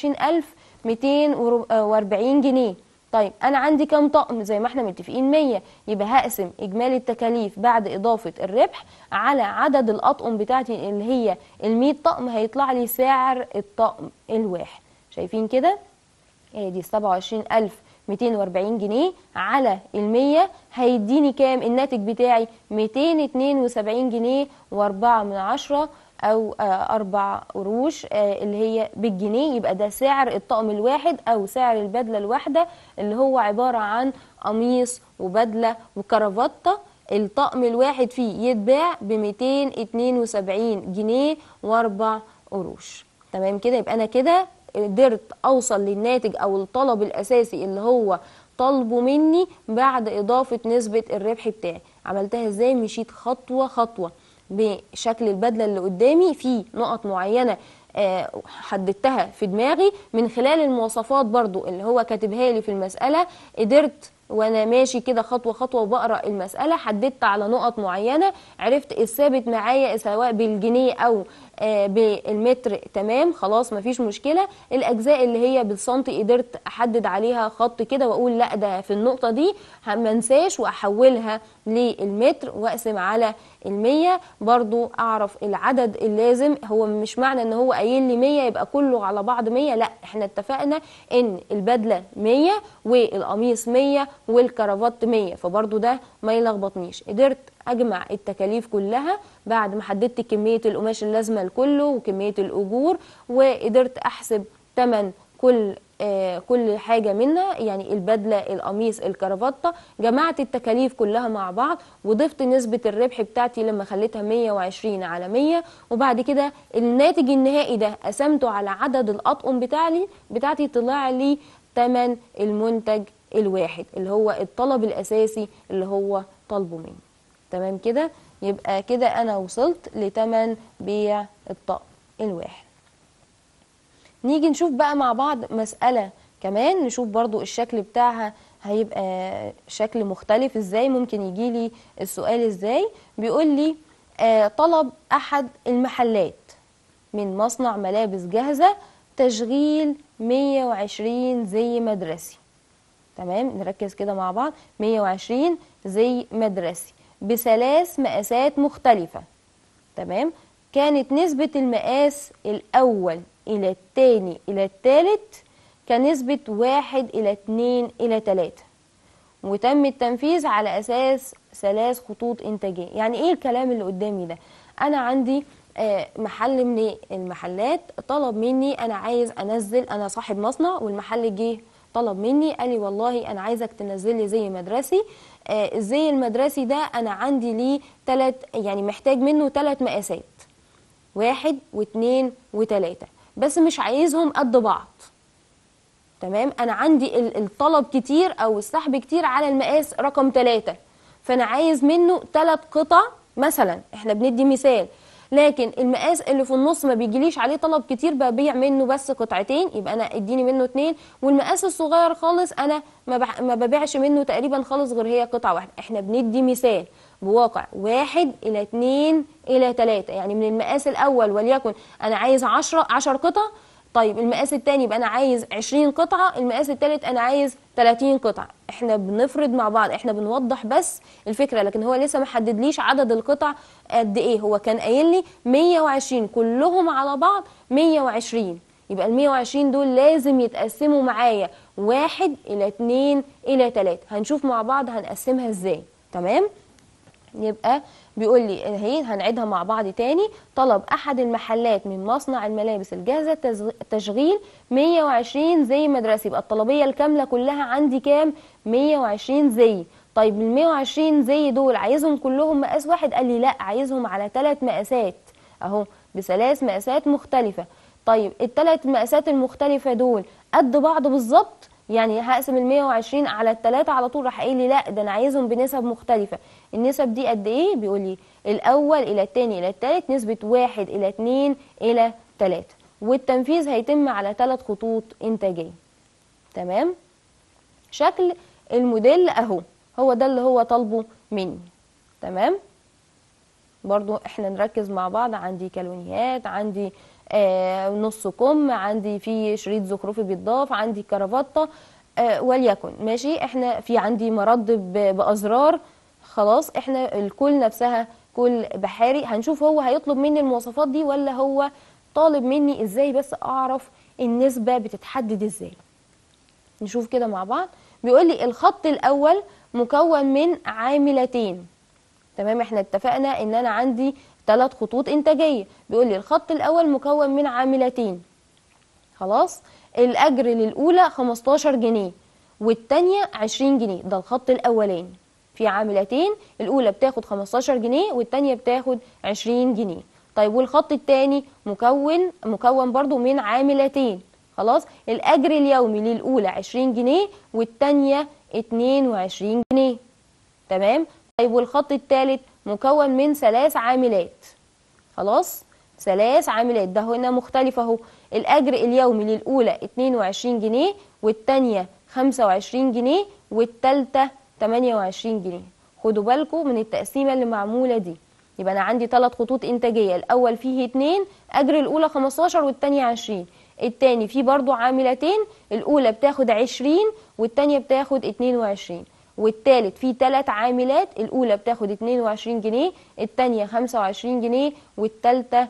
27240 جنيه طيب انا عندي كام طقم زي ما احنا متفقين 100 يبقى هقسم اجمالي التكاليف بعد اضافه الربح على عدد الاطقم بتاعتي اللي هي ال100 طقم هيطلع لي سعر الطقم الواحد شايفين كده هي دي 27240 جنيه على ال100 هيديني كام الناتج بتاعي 272 جنيه و4 من عشرة او آه، اربع قروش آه، اللي هي بالجنيه يبقى ده سعر الطقم الواحد او سعر البدله الواحده اللي هو عباره عن قميص وبدله وكرافته الطقم الواحد فيه يتباع ب 272 جنيه واربع قروش تمام كده يبقى انا كده قدرت اوصل للناتج او الطلب الاساسي اللي هو طالبه مني بعد اضافه نسبه الربح بتاعي عملتها ازاي مشيت خطوه خطوه بشكل البدله اللي قدامي في نقط معينه آه، حددتها في دماغي من خلال المواصفات برضو اللي هو كاتبها لي في المساله قدرت وانا ماشي كده خطوه خطوه وبقرا المساله حددت على نقط معينه عرفت الثابت معايا سواء بالجنيه او آه، بالمتر تمام خلاص مفيش مشكله الاجزاء اللي هي بالسنتي قدرت احدد عليها خط كده واقول لا ده في النقطه دي ما انساش واحولها للمتر واقسم على المية برضو اعرف العدد اللازم هو مش معنى ان هو قايل لي 100 يبقى كله على بعض 100 لا احنا اتفقنا ان البدله 100 والقميص 100 والكرافات 100 فبرضو ده ما يلخبطنيش قدرت اجمع التكاليف كلها بعد ما حددت كميه القماش اللازمه لكله وكميه الاجور وقدرت احسب ثمن كل آه كل حاجة منها يعني البدلة القميص الكرافتة جمعت التكاليف كلها مع بعض وضفت نسبة الربح بتاعتي لما خليتها 120 على 100 وبعد كده الناتج النهائي ده قسمته على عدد الأطقم بتاعي بتاعتي طلع لي ثمن المنتج الواحد اللي هو الطلب الأساسي اللي هو طالبه مني تمام كده يبقى كده أنا وصلت لتمن بيع الطقم الواحد نيجي نشوف بقى مع بعض مسألة كمان نشوف برضو الشكل بتاعها هيبقى شكل مختلف ازاي ممكن يجي لي السؤال ازاي بيقول لي آه طلب احد المحلات من مصنع ملابس جاهزة تشغيل 120 زي مدرسي تمام نركز كده مع بعض 120 زي مدرسي بثلاث مقاسات مختلفة تمام كانت نسبة المقاس الأول إلى الثاني إلى الثالث كنسبة واحد إلى اتنين إلى تلاتة وتم التنفيذ على أساس ثلاث خطوط إنتاجية يعني إيه الكلام اللي قدامي ده أنا عندي آه، محل من المحلات طلب مني أنا عايز أنزل أنا صاحب مصنع والمحل جه طلب مني قال لي والله أنا عايزك تنزل لي زي مدرسي آه، الزي المدرسي ده أنا عندي ليه تلات يعني محتاج منه تلات مقاسات واحد واثنين وتلاتة بس مش عايزهم قد بعض تمام انا عندي ال- الطلب كتير او السحب كتير على المقاس رقم ثلاثة فانا عايز منه ثلاث قطع مثلا احنا بندي مثال لكن المقاس اللي في النص ما بيجيليش عليه طلب كتير ببيع منه بس قطعتين يبقى انا اديني منه اتنين والمقاس الصغير خالص انا ما, بح... ما ببيعش منه تقريبا خالص غير هي قطعه واحده احنا بندي مثال بواقع واحد الى اتنين الى تلاتة يعني من المقاس الاول وليكن انا عايز عشرة عشر قطع طيب المقاس التاني يبقى انا عايز 20 قطعه المقاس التالت انا عايز 30 قطعه احنا بنفرض مع بعض احنا بنوضح بس الفكره لكن هو لسه ما حددليش عدد القطع قد ايه هو كان قايل لي 120 كلهم على بعض 120 يبقى ال 120 دول لازم يتقسموا معايا واحد الى اتنين الى تلاته هنشوف مع بعض هنقسمها ازاي تمام يبقى بيقول لي اهي هنعيدها مع بعض تاني طلب احد المحلات من مصنع الملابس الجاهزه تزغ- تشغيل 120 زي مدرسي يبقى الطلبيه الكامله كلها عندي كام 120 زي طيب ال 120 زي دول عايزهم كلهم مقاس واحد قال لي لا عايزهم على ثلاث مقاسات اهو بثلاث مقاسات مختلفه طيب الثلاث مقاسات المختلفه دول قد بعض بالظبط يعني هقسم ال 120 على الثلاثة على طول راح قايل لي لا ده انا عايزهم بنسب مختلفة النسب دي قد ايه بيقول لي الاول الى الثاني الى الثالث نسبة واحد الى اتنين الى تلاتة والتنفيذ هيتم على ثلاث خطوط انتاجيه تمام شكل الموديل اهو هو ده اللي هو طالبه مني تمام برضو احنا نركز مع بعض عندي كالونيات عندي آه نص كم عندي في شريط زخرفي بيتضاف عندي كرافتة آه وليكن ماشي احنا في عندي مرد ب- بازرار خلاص احنا الكل نفسها كل بحاري هنشوف هو هيطلب مني المواصفات دي ولا هو طالب مني ازاي بس اعرف النسبة بتتحدد ازاي نشوف كده مع بعض بيقول لي الخط الاول مكون من عاملتين تمام احنا اتفقنا ان انا عندي ثلاث خطوط انتاجيه بيقول لي الخط الاول مكون من عاملتين خلاص الاجر للاولى 15 جنيه والتانية 20 جنيه ده الخط الاولاني في عاملتين الاولى بتاخد 15 جنيه والتانية بتاخد 20 جنيه طيب والخط التاني مكون مكون برضو من عاملتين خلاص الاجر اليومي للاولى 20 جنيه والتانية 22 جنيه تمام طيب والخط الثالث مكون من ثلاث عاملات خلاص ثلاث عاملات ده هنا مختلف اهو الاجر اليومي للاولى 22 جنيه والثانيه 25 جنيه والثالثه 28 جنيه خدوا بالكم من التقسيمه اللي معموله دي يبقى انا عندي ثلاث خطوط انتاجيه الاول فيه اتنين اجر الاولى 15 والثانيه 20 التاني فيه برضو عاملتين الاولى بتاخد 20 والتانيه بتاخد 22 والتالت فيه تلات عاملات الاولى بتاخد 22 جنيه التانيه 25 جنيه والتالته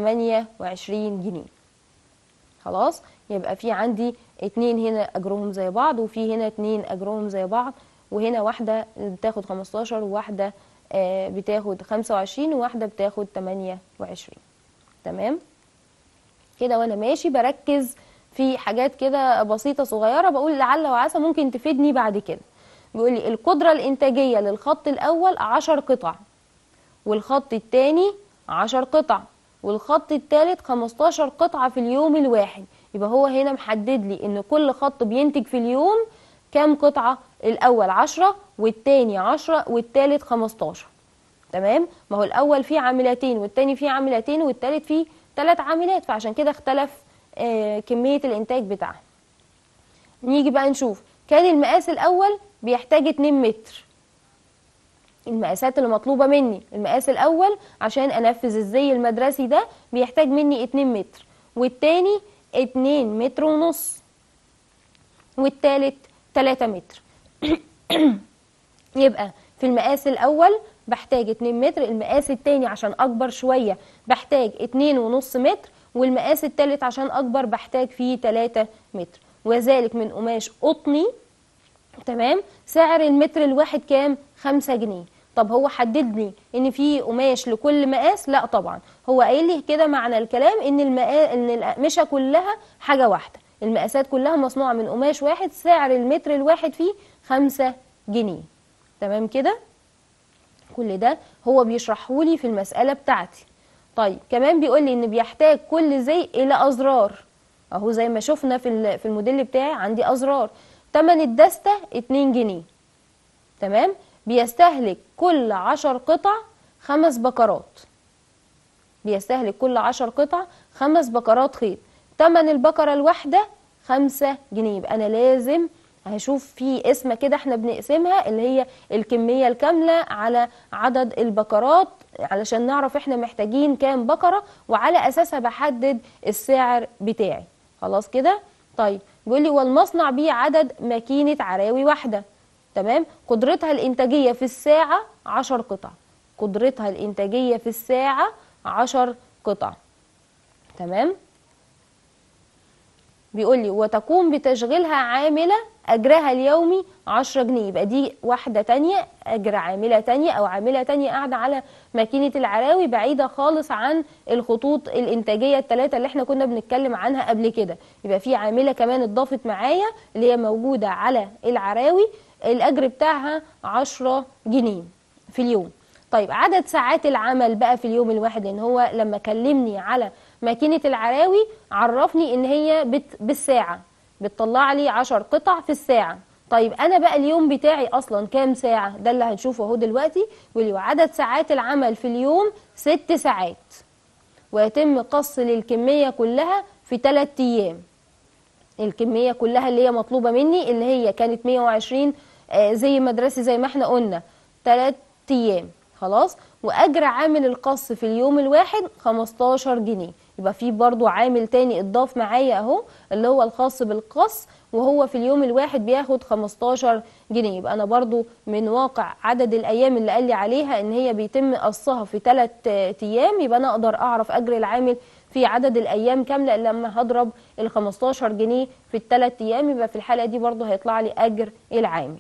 28 جنيه خلاص يبقى في عندي اتنين هنا اجرهم زي بعض وفي هنا اتنين اجرهم زي بعض وهنا واحده بتاخد 15 وواحده آه، بتاخد 25 وواحده بتاخد 28 تمام كده وانا ماشي بركز في حاجات كده بسيطه صغيره بقول لعل وعسى ممكن تفيدني بعد كده بيقول لي القدره الانتاجيه للخط الاول 10 قطع والخط الثاني 10 قطع والخط الثالث 15 قطعه في اليوم الواحد يبقى هو هنا محدد لي ان كل خط بينتج في اليوم كام قطعه الاول 10 والثاني 10 والثالث 15 تمام ما هو الاول فيه عاملتين والتاني فيه عاملتين والتالت فيه ثلاث عاملات فعشان كده اختلف آه كميه الانتاج بتاعها نيجي بقى نشوف كان المقاس الاول بيحتاج 2 متر المقاسات اللي مطلوبه مني المقاس الاول عشان انفذ الزي المدرسي ده بيحتاج مني 2 متر والتاني 2 متر ونص والتالت 3 متر يبقى في المقاس الاول بحتاج 2 متر المقاس التاني عشان اكبر شويه بحتاج 2 ونص متر والمقاس التالت عشان اكبر بحتاج فيه 3 متر وذلك من قماش قطني تمام سعر المتر الواحد كام 5 جنيه طب هو حدد لي ان في قماش لكل مقاس لا طبعا هو قايل لي كده معنى الكلام ان المقا... ان الاقمشه كلها حاجه واحده المقاسات كلها مصنوعه من قماش واحد سعر المتر الواحد فيه 5 جنيه تمام كده كل ده هو بيشرحه لي في المساله بتاعتي طيب كمان بيقول لي ان بيحتاج كل زي الى ازرار اهو زي ما شفنا في ال- في الموديل بتاعي عندي ازرار تمن الدستة 2 جنيه تمام بيستهلك كل 10 قطع خمس بكرات بيستهلك كل 10 قطع خمس بكرات خيط تمن البكرة الواحدة خمسة جنيه يبقى أنا لازم هشوف في اسم كده احنا بنقسمها اللي هي الكمية الكاملة على عدد البكرات علشان نعرف احنا محتاجين كام بكرة وعلى أساسها بحدد السعر بتاعي خلاص كده طيب بيقول لي والمصنع بيه عدد ماكينة عراوي واحدة تمام قدرتها الإنتاجية في الساعة عشر قطع قدرتها الإنتاجية في الساعة عشر قطع تمام بيقول لي وتقوم بتشغيلها عاملة أجرها اليومي 10 جنيه يبقى دي واحدة تانية أجر عاملة تانية أو عاملة تانية قاعدة على ماكينة العراوي بعيدة خالص عن الخطوط الإنتاجية الثلاثة اللي احنا كنا بنتكلم عنها قبل كده يبقى في عاملة كمان اتضافت معايا اللي هي موجودة على العراوي الأجر بتاعها 10 جنيه في اليوم طيب عدد ساعات العمل بقى في اليوم الواحد لان هو لما كلمني على ماكينة العراوي عرفني ان هي بت بالساعة بتطلع لي 10 قطع في الساعة طيب انا بقى اليوم بتاعي اصلا كام ساعة ده اللي هنشوفه اهو دلوقتي واللي هو عدد ساعات العمل في اليوم ست ساعات ويتم قص للكمية كلها في 3 ايام الكميه كلها اللي هي مطلوبه مني اللي هي كانت 120 آه، زي مدرسي زي ما احنا قلنا 3 ايام خلاص واجر عامل القص في اليوم الواحد 15 جنيه يبقى في برضو عامل تاني اتضاف معايا اهو اللي هو الخاص بالقص وهو في اليوم الواحد بياخد 15 جنيه يبقى انا برضو من واقع عدد الايام اللي قال لي عليها ان هي بيتم قصها في 3 ايام يبقى انا اقدر اعرف اجر العامل في عدد الايام كامله لما هضرب ال 15 جنيه في الثلاث ايام يبقى في الحاله دي برضو هيطلع لي اجر العامل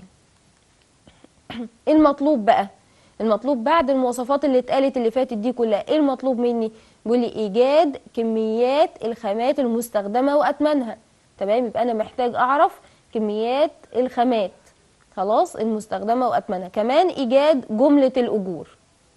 المطلوب بقى المطلوب بعد المواصفات اللي اتقالت اللي فاتت دي كلها ايه المطلوب مني بيقول لي ايجاد كميات الخامات المستخدمه واثمنها تمام يبقى انا محتاج اعرف كميات الخامات خلاص المستخدمه واثمنها كمان ايجاد جمله الاجور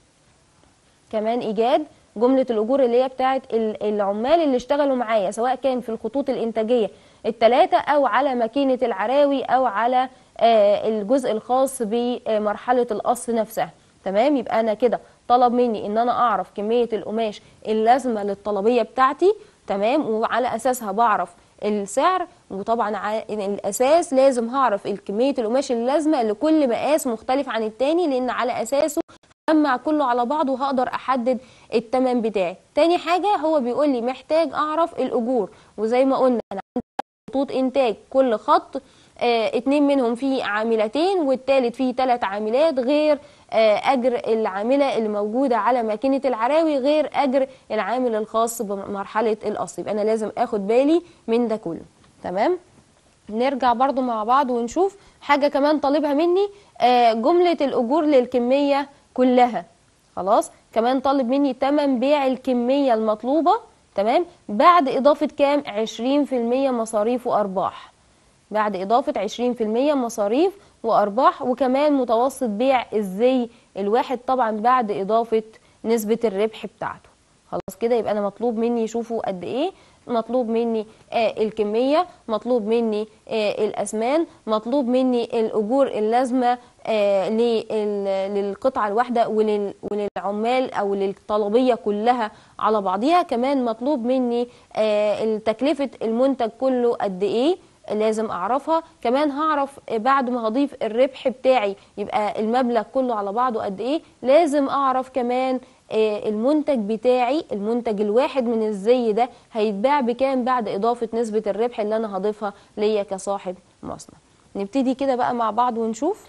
كمان ايجاد جمله الاجور اللي هي بتاعه العمال اللي اشتغلوا معايا سواء كان في الخطوط الانتاجيه الثلاثه او على ماكينه العراوي او على آه، الجزء الخاص بمرحله القص نفسها تمام يبقى انا كده طلب مني ان انا اعرف كميه القماش اللازمه للطلبيه بتاعتي تمام وعلى اساسها بعرف السعر وطبعا على الاساس لازم هعرف كميه القماش اللازمه لكل مقاس مختلف عن التاني لان على اساسه اجمع كله على بعضه وهقدر احدد الثمن بتاعي تاني حاجه هو بيقول لي محتاج اعرف الاجور وزي ما قلنا انا عندي خطوط انتاج كل خط اه اتنين منهم فيه عاملتين والتالت فيه تلات عاملات غير اه اجر العامله اللي موجوده على ماكينه العراوي غير اجر العامل الخاص بمرحله القص يبقى انا لازم اخد بالي من ده كله تمام نرجع برضو مع بعض ونشوف حاجه كمان طالبها مني اه جمله الاجور للكميه كلها خلاص كمان طالب مني تمن بيع الكمية المطلوبة تمام بعد إضافة كام 20% مصاريف وأرباح بعد إضافة 20% مصاريف وأرباح وكمان متوسط بيع الزي الواحد طبعا بعد إضافة نسبة الربح بتاعته خلاص كده يبقى أنا مطلوب مني يشوفوا قد إيه مطلوب مني آه الكمية مطلوب مني آه الأسمان مطلوب مني الأجور اللازمة آه للقطعة الواحدة وللعمال أو للطلبية كلها على بعضها كمان مطلوب مني تكلفة المنتج كله قد إيه لازم اعرفها كمان هعرف بعد ما هضيف الربح بتاعي يبقى المبلغ كله على بعضه قد ايه لازم اعرف كمان المنتج بتاعي المنتج الواحد من الزي ده هيتباع بكام بعد اضافه نسبه الربح اللي انا هضيفها ليا كصاحب مصنع نبتدي كده بقى مع بعض ونشوف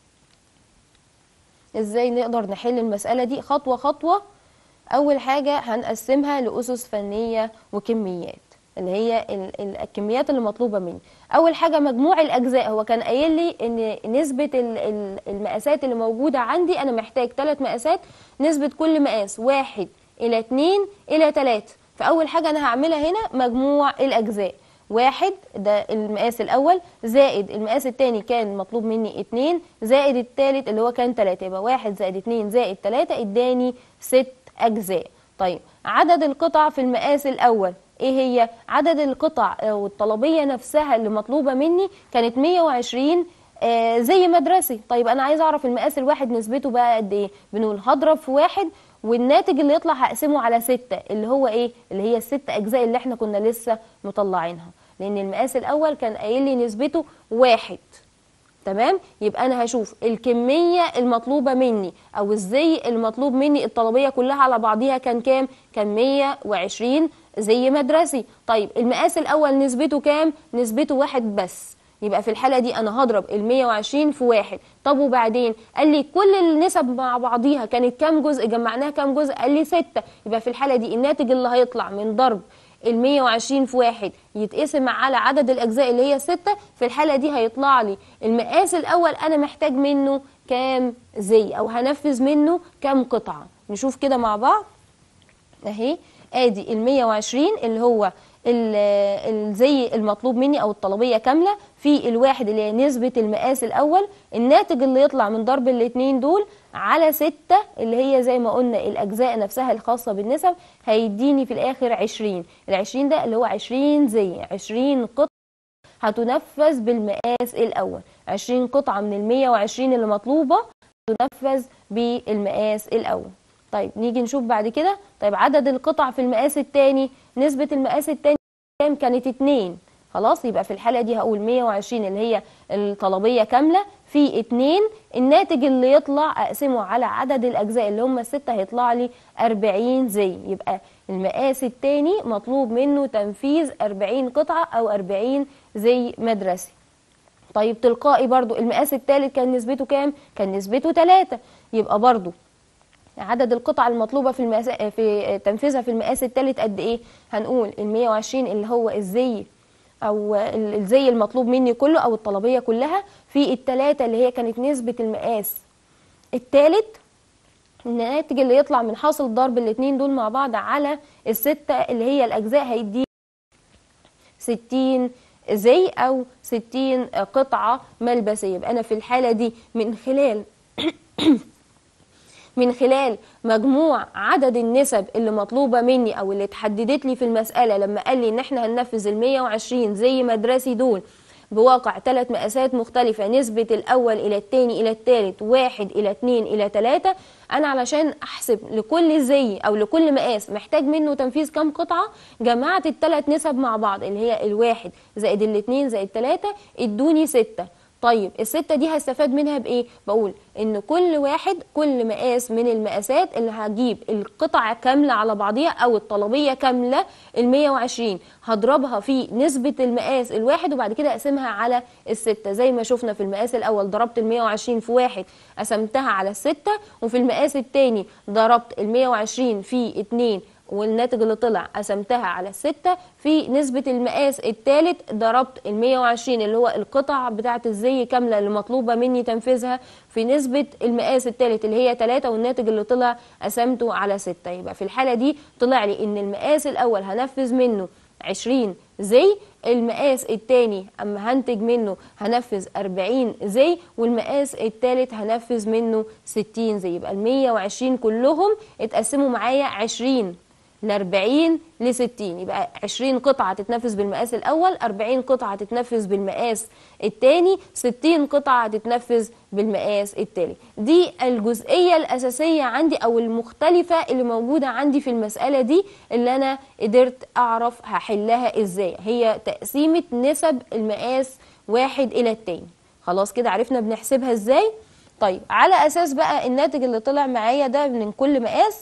ازاي نقدر نحل المساله دي خطوه خطوه اول حاجه هنقسمها لاسس فنيه وكميات اللي هي الكميات اللي مطلوبه مني اول حاجه مجموع الاجزاء هو كان قايل لي ان نسبه المقاسات اللي موجوده عندي انا محتاج ثلاث مقاسات نسبه كل مقاس واحد الى اتنين الى تلاته فاول حاجه انا هعملها هنا مجموع الاجزاء واحد ده المقاس الاول زائد المقاس الثاني كان مطلوب مني اتنين زائد الثالث اللي هو كان تلاته يبقى واحد زائد اتنين زائد تلاته اداني ست اجزاء طيب عدد القطع في المقاس الاول ايه هي عدد القطع او الطلبيه نفسها اللي مطلوبه مني كانت 120 آه زي مدرسي طيب انا عايز اعرف المقاس الواحد نسبته بقى قد ايه بنقول هضرب في واحد والناتج اللي يطلع هقسمه على ستة اللي هو ايه اللي هي الست اجزاء اللي احنا كنا لسه مطلعينها لان المقاس الاول كان قايل لي نسبته واحد تمام يبقى انا هشوف الكميه المطلوبه مني او الزي المطلوب مني الطلبيه كلها على بعضيها كان كام كان 120 زي مدرسي طيب المقاس الاول نسبته كام نسبته واحد بس يبقى في الحاله دي انا هضرب ال 120 في واحد طب وبعدين قال لي كل النسب مع بعضيها كانت كام جزء جمعناها كام جزء قال لي ستة يبقى في الحاله دي الناتج اللي هيطلع من ضرب ال 120 في واحد يتقسم على عدد الاجزاء اللي هي ستة في الحاله دي هيطلع لي المقاس الاول انا محتاج منه كام زي او هنفذ منه كام قطعه نشوف كده مع بعض اهي ادي ال 120 اللي هو الزي المطلوب مني او الطلبيه كامله في الواحد اللي هي نسبه المقاس الاول الناتج اللي يطلع من ضرب الاثنين دول على ستة اللي هي زي ما قلنا الاجزاء نفسها الخاصه بالنسب هيديني في الاخر 20 ال 20 ده اللي هو 20 زي 20 قطعه هتنفذ بالمقاس الاول 20 قطعه من ال 120 اللي مطلوبه تنفذ بالمقاس الاول طيب نيجي نشوف بعد كده طيب عدد القطع في المقاس الثاني نسبة المقاس الثاني كام كانت اتنين خلاص يبقى في الحالة دي هقول 120 اللي هي الطلبية كاملة في اتنين الناتج اللي يطلع اقسمه على عدد الاجزاء اللي هم الستة هيطلع لي 40 زي يبقى المقاس التاني مطلوب منه تنفيذ 40 قطعة او 40 زي مدرسي طيب تلقائي برضو المقاس الثالث كان نسبته كام كان نسبته 3 يبقى برضو عدد القطع المطلوبة في المقاس في تنفيذها في المقاس الثالث قد ايه هنقول ال 120 اللي هو الزي او ال- الزي المطلوب مني كله او الطلبية كلها في الثلاثة اللي هي كانت نسبة المقاس الثالث الناتج اللي يطلع من حاصل ضرب الاثنين دول مع بعض على الستة اللي هي الأجزاء هيدي 60 زي أو 60 قطعة ملبسية يبقى أنا في الحالة دي من خلال من خلال مجموع عدد النسب اللي مطلوبة مني أو اللي اتحددت لي في المسألة لما قال لي إن إحنا هننفذ ال 120 زي مدرسي دول بواقع ثلاث مقاسات مختلفة نسبة الأول إلى الثاني إلى الثالث واحد إلى اتنين إلى تلاتة أنا علشان أحسب لكل زي أو لكل مقاس محتاج منه تنفيذ كام قطعة جمعت الثلاث نسب مع بعض اللي هي الواحد زائد الاتنين زائد تلاتة ادوني ستة طيب الستة دي هستفاد منها بإيه؟ بقول إن كل واحد كل مقاس من المقاسات اللي هجيب القطعة كاملة على بعضيها أو الطلبية كاملة ال 120 هضربها في نسبة المقاس الواحد وبعد كده أقسمها على الستة زي ما شفنا في المقاس الأول ضربت ال 120 في واحد قسمتها على الستة وفي المقاس التاني ضربت ال 120 في اتنين والناتج اللي طلع قسمتها على الستة في نسبة المقاس الثالث ضربت ال 120 اللي هو القطع بتاعة الزي كاملة اللي مطلوبة مني تنفيذها في نسبة المقاس الثالث اللي هي 3 والناتج اللي طلع قسمته على 6 يبقى في الحالة دي طلع لي ان المقاس الأول هنفذ منه 20 زي المقاس الثاني اما هنتج منه هنفذ 40 زي والمقاس الثالث هنفذ منه 60 زي يبقى ال 120 كلهم اتقسموا معايا 20 ل 40 ل 60 يبقى 20 قطعة تتنفذ بالمقاس الأول 40 قطعة تتنفذ بالمقاس الثاني 60 قطعة تتنفذ بالمقاس التالي دي الجزئية الأساسية عندي أو المختلفة اللي موجودة عندي في المسألة دي اللي أنا قدرت أعرف هحلها إزاي هي تقسيمة نسب المقاس واحد إلى التاني خلاص كده عرفنا بنحسبها إزاي طيب على أساس بقى الناتج اللي طلع معايا ده من كل مقاس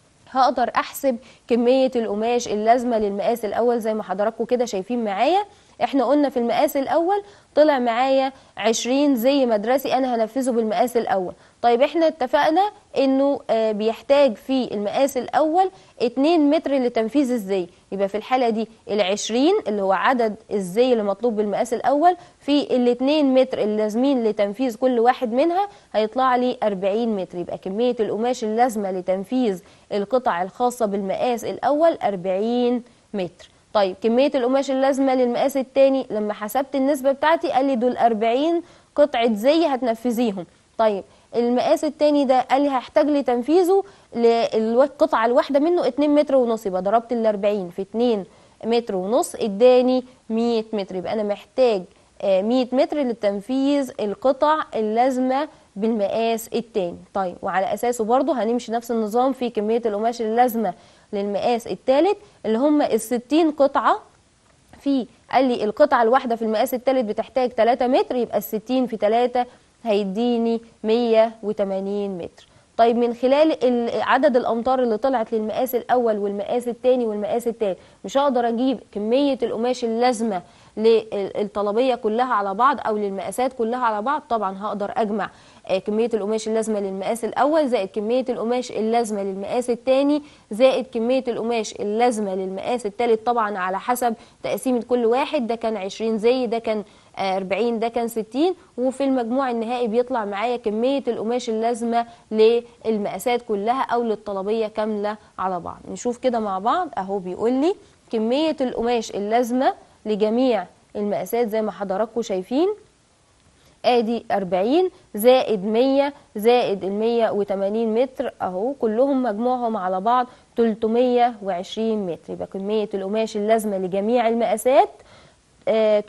هقدر احسب كمية القماش اللازمة للمقاس الاول زي ما حضراتكم كده شايفين معايا احنا قلنا في المقاس الاول طلع معايا 20 زي مدرسي انا هنفذه بالمقاس الاول طيب احنا اتفقنا انه آه، بيحتاج في المقاس الاول 2 متر لتنفيذ الزي يبقى في الحالة دي ال 20 اللي هو عدد الزي اللي مطلوب بالمقاس الاول في ال 2 متر اللازمين لتنفيذ كل واحد منها هيطلع لي 40 متر يبقى كمية القماش اللازمة لتنفيذ القطع الخاصة بالمقاس الاول 40 متر طيب كمية القماش اللازمة للمقاس التاني لما حسبت النسبة بتاعتي قال لي دول 40 قطعة زي هتنفذيهم طيب المقاس التاني ده قال لي هحتاج لتنفيذه للقطعة الواحدة منه 2 متر ونص يبقى ضربت ال 40 في 2 متر ونص اداني 100 متر يبقى انا محتاج آه، 100 متر لتنفيذ القطع اللازمة بالمقاس التاني طيب وعلى اساسه برضه هنمشي نفس النظام في كمية القماش اللازمة للمقاس الثالث اللي هم ال 60 قطعة في قال لي القطعة الواحدة في المقاس الثالث بتحتاج 3 متر يبقى ال 60 في 3 هيديني 180 متر طيب من خلال ال- عدد الامتار اللي طلعت للمقاس الاول والمقاس الثاني والمقاس الثالث مش هقدر اجيب كميه القماش اللازمه للطلبيه كلها على بعض او للمقاسات كلها على بعض طبعا هقدر اجمع آه، كميه القماش اللازمه للمقاس الاول زائد كميه القماش اللازمه للمقاس الثاني زائد كميه القماش اللازمه للمقاس الثالث طبعا على حسب تقسيمه كل واحد ده كان 20 زي ده كان آه، 40 ده كان 60 وفي المجموع النهائي بيطلع معايا كميه القماش اللازمه للمقاسات كلها او للطلبيه كامله على بعض نشوف كده مع بعض اهو بيقول لي كميه القماش اللازمه لجميع المقاسات زي ما حضراتكم شايفين ادي 40 زائد 100 زائد ال 180 متر اهو كلهم مجموعهم على بعض 320 متر يبقى كمية القماش اللازمة لجميع المقاسات آه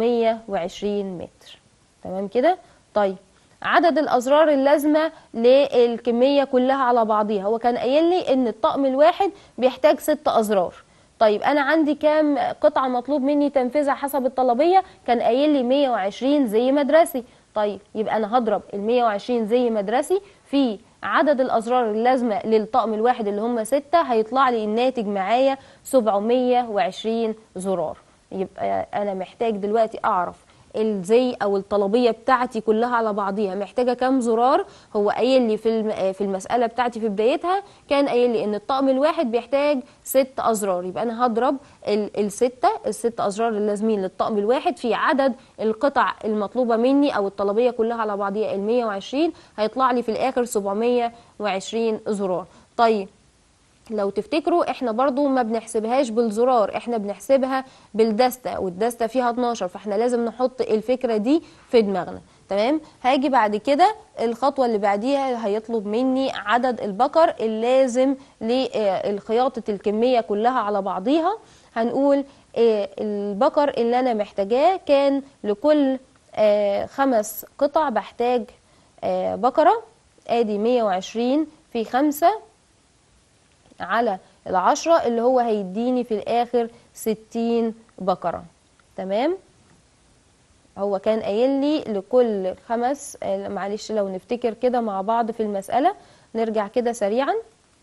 320 متر تمام كده طيب عدد الازرار اللازمه للكميه كلها على بعضيها هو كان قايل لي ان الطقم الواحد بيحتاج ست ازرار طيب انا عندي كام قطعه مطلوب مني تنفيذها حسب الطلبيه كان قايل لي 120 زي مدرسي طيب يبقى انا هضرب ال 120 زي مدرسي في عدد الازرار اللازمه للطقم الواحد اللي هم ستة هيطلع لي الناتج معايا 720 زرار يبقى انا محتاج دلوقتي اعرف الزي او الطلبيه بتاعتي كلها على بعضيها محتاجه كام زرار هو قايل لي في الم- في المساله بتاعتي في بدايتها كان قايل لي ان الطقم الواحد بيحتاج ست ازرار يبقى انا هضرب ال- السته الست ازرار اللازمين للطقم الواحد في عدد القطع المطلوبه مني او الطلبيه كلها على بعضيها ال 120 هيطلع لي في الاخر 720 زرار طيب لو تفتكروا احنا برضو ما بنحسبهاش بالزرار احنا بنحسبها بالدستة والدستة فيها 12 فاحنا لازم نحط الفكرة دي في دماغنا تمام هاجي بعد كده الخطوة اللي بعديها هيطلب مني عدد البقر اللازم للخياطة الكمية كلها على بعضيها هنقول آه، البقر اللي انا محتاجاه كان لكل آه، خمس قطع بحتاج آه، بقرة ادي 120 في خمسة على العشرة اللي هو هيديني في الآخر ستين بقرة تمام هو كان قايل لي لكل خمس آه، معلش لو نفتكر كده مع بعض في المسألة نرجع كده سريعا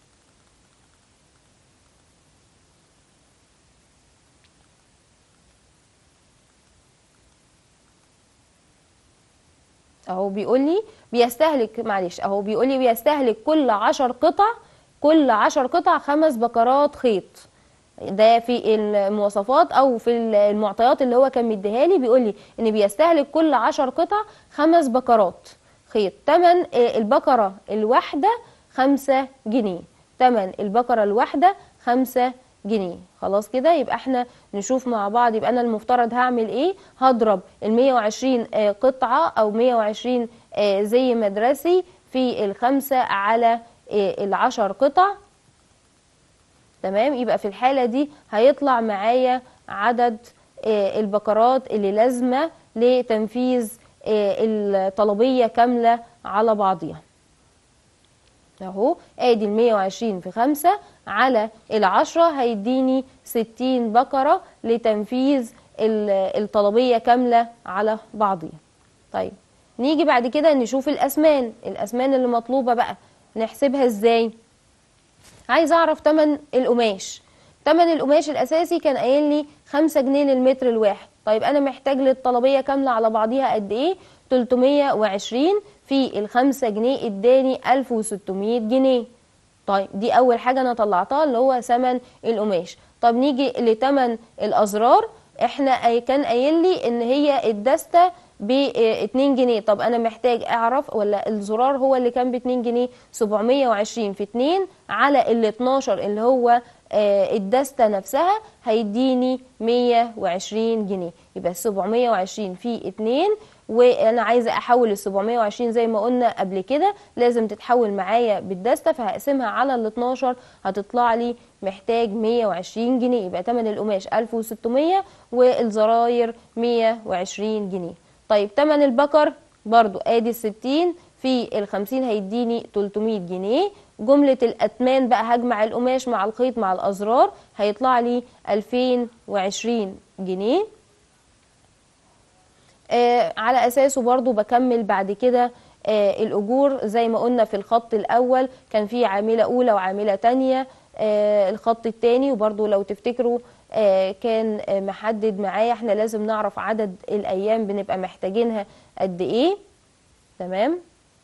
اهو بيقول لي بيستهلك معلش اهو بيقول لي بيستهلك كل عشر قطع كل عشر قطع خمس بكرات خيط ده في المواصفات او في المعطيات اللي هو كان مديها لي بيقول لي ان بيستهلك كل عشر قطع خمس بكرات خيط تمن آه، البكرة الواحدة خمسة جنيه تمن البكرة الواحدة خمسة جنيه خلاص كده يبقى احنا نشوف مع بعض يبقى انا المفترض هعمل ايه هضرب ال 120 آه، قطعة او 120 آه، زي مدرسي في الخمسة على آه، العشر قطع تمام يبقى في الحالة دي هيطلع معايا عدد آه، البقرات اللي لازمة لتنفيذ آه، الطلبية كاملة على بعضيها اهو ادي ال 120 في 5 على العشرة هيديني 60 بقرة لتنفيذ ال- الطلبية كاملة على بعضيها طيب نيجي بعد كده نشوف الأسمان الأسمان اللي مطلوبة بقى نحسبها ازاي عايز اعرف تمن القماش تمن القماش الاساسي كان قايل لي 5 جنيه للمتر الواحد طيب انا محتاج للطلبيه كامله على بعضيها قد ايه 320 في ال 5 جنيه اداني 1600 جنيه طيب دي اول حاجه انا طلعتها اللي هو ثمن القماش طب نيجي لتمن الازرار احنا أي- كان قايل لي ان هي الدسته ب 2 جنيه طب انا محتاج اعرف ولا الزرار هو اللي كان ب 2 جنيه 720 في 2 على ال 12 اللي هو آه، الدستة نفسها هيديني 120 جنيه يبقى 720 في 2 وانا عايزه احول ال 720 زي ما قلنا قبل كده لازم تتحول معايا بالدستة فهقسمها على ال 12 هتطلع لي محتاج 120 جنيه يبقى تمن القماش 1600 والزراير 120 جنيه طيب تمن البكر برضو ادي ال 60 في ال 50 هيديني 300 جنيه جملة الأتمان بقى هجمع القماش مع الخيط مع الأزرار هيطلع لي 2020 جنيه آه على أساسه برضو بكمل بعد كده آه الأجور زي ما قلنا في الخط الأول كان في عاملة أولى وعاملة تانية آه الخط التاني وبرضو لو تفتكروا آه كان آه محدد معايا احنا لازم نعرف عدد الأيام بنبقى محتاجينها قد إيه تمام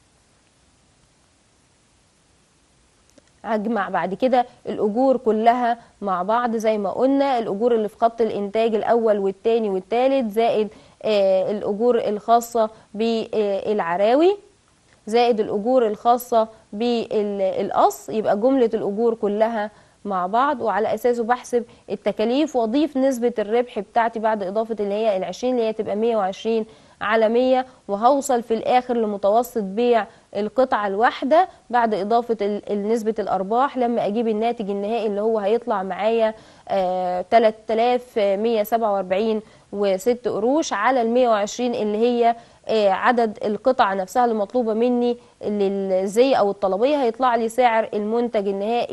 هجمع بعد كده الأجور كلها مع بعض زي ما قلنا الأجور اللي في خط الإنتاج الأول والتاني والتالت زائد آه، الأجور الخاصة بالعراوي زائد الأجور الخاصة بالقص يبقى جملة الأجور كلها مع بعض وعلى أساسه بحسب التكاليف وأضيف نسبة الربح بتاعتي بعد إضافة اللي هي العشرين اللي هي تبقى 120 على 100 وهوصل في الآخر لمتوسط بيع القطعة الواحدة بعد إضافة ال- ال- نسبة الأرباح لما أجيب الناتج النهائي اللي هو هيطلع معايا آه 3147 وست قروش على ال 120 اللي هي آه، عدد القطع نفسها اللي مطلوبة مني للزي أو الطلبية هيطلع لي سعر المنتج النهائي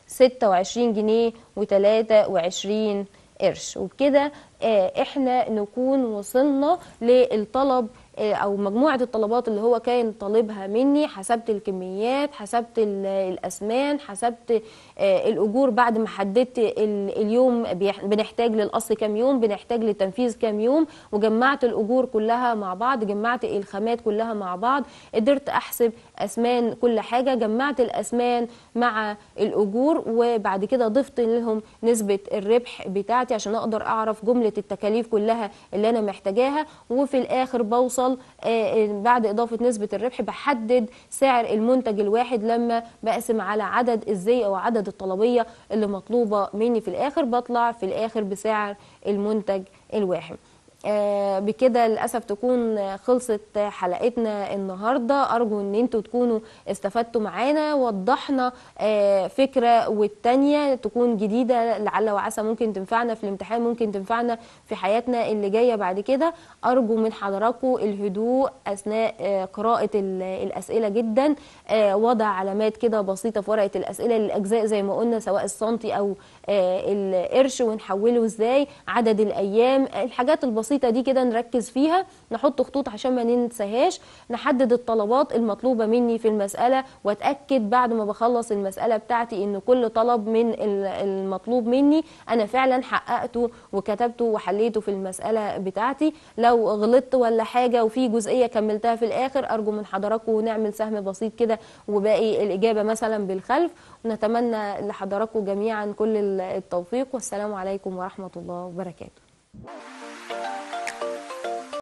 26 جنيه و23 قرش وبكده آه، احنا نكون وصلنا للطلب آه، او مجموعه الطلبات اللي هو كان طالبها مني حسبت الكميات حسبت ال- الاسمان حسبت آه، الاجور بعد ما حددت ال- اليوم بيح- بنحتاج للقص كام يوم بنحتاج للتنفيذ كام يوم وجمعت الاجور كلها مع بعض جمعت الخامات كلها مع بعض قدرت احسب اسمان كل حاجه جمعت الاسمان مع الاجور وبعد كده ضفت لهم نسبه الربح بتاعتي عشان اقدر اعرف جمله التكاليف كلها اللي انا محتاجاها وفي الاخر بوصل آه، آه، بعد اضافه نسبه الربح بحدد سعر المنتج الواحد لما بقسم على عدد الزي او عدد الطلبيه اللي مطلوبه مني في الاخر بطلع في الاخر بسعر المنتج الواحد آه، بكده للاسف تكون آه، خلصت آه، حلقتنا النهارده ارجو ان انتوا تكونوا استفدتوا معانا وضحنا آه، فكره والتانيه تكون جديده لعل وعسى ممكن تنفعنا في الامتحان ممكن تنفعنا في حياتنا اللي جايه بعد كده ارجو من حضراتكم الهدوء اثناء آه، قراءه ال- الاسئله جدا آه، وضع علامات كده بسيطه في ورقه الاسئله للاجزاء زي ما قلنا سواء السنتي او آه، القرش ونحوله ازاي عدد الايام الحاجات البسيطه دي كده نركز فيها نحط خطوط عشان ما ننساهاش نحدد الطلبات المطلوبه مني في المساله واتاكد بعد ما بخلص المساله بتاعتي ان كل طلب من ال- المطلوب مني انا فعلا حققته وكتبته وحليته في المساله بتاعتي لو غلطت ولا حاجه وفي جزئيه كملتها في الاخر ارجو من حضراتكم نعمل سهم بسيط كده وباقي الاجابه مثلا بالخلف ونتمنى لحضراتكم جميعا كل التوفيق والسلام عليكم ورحمه الله وبركاته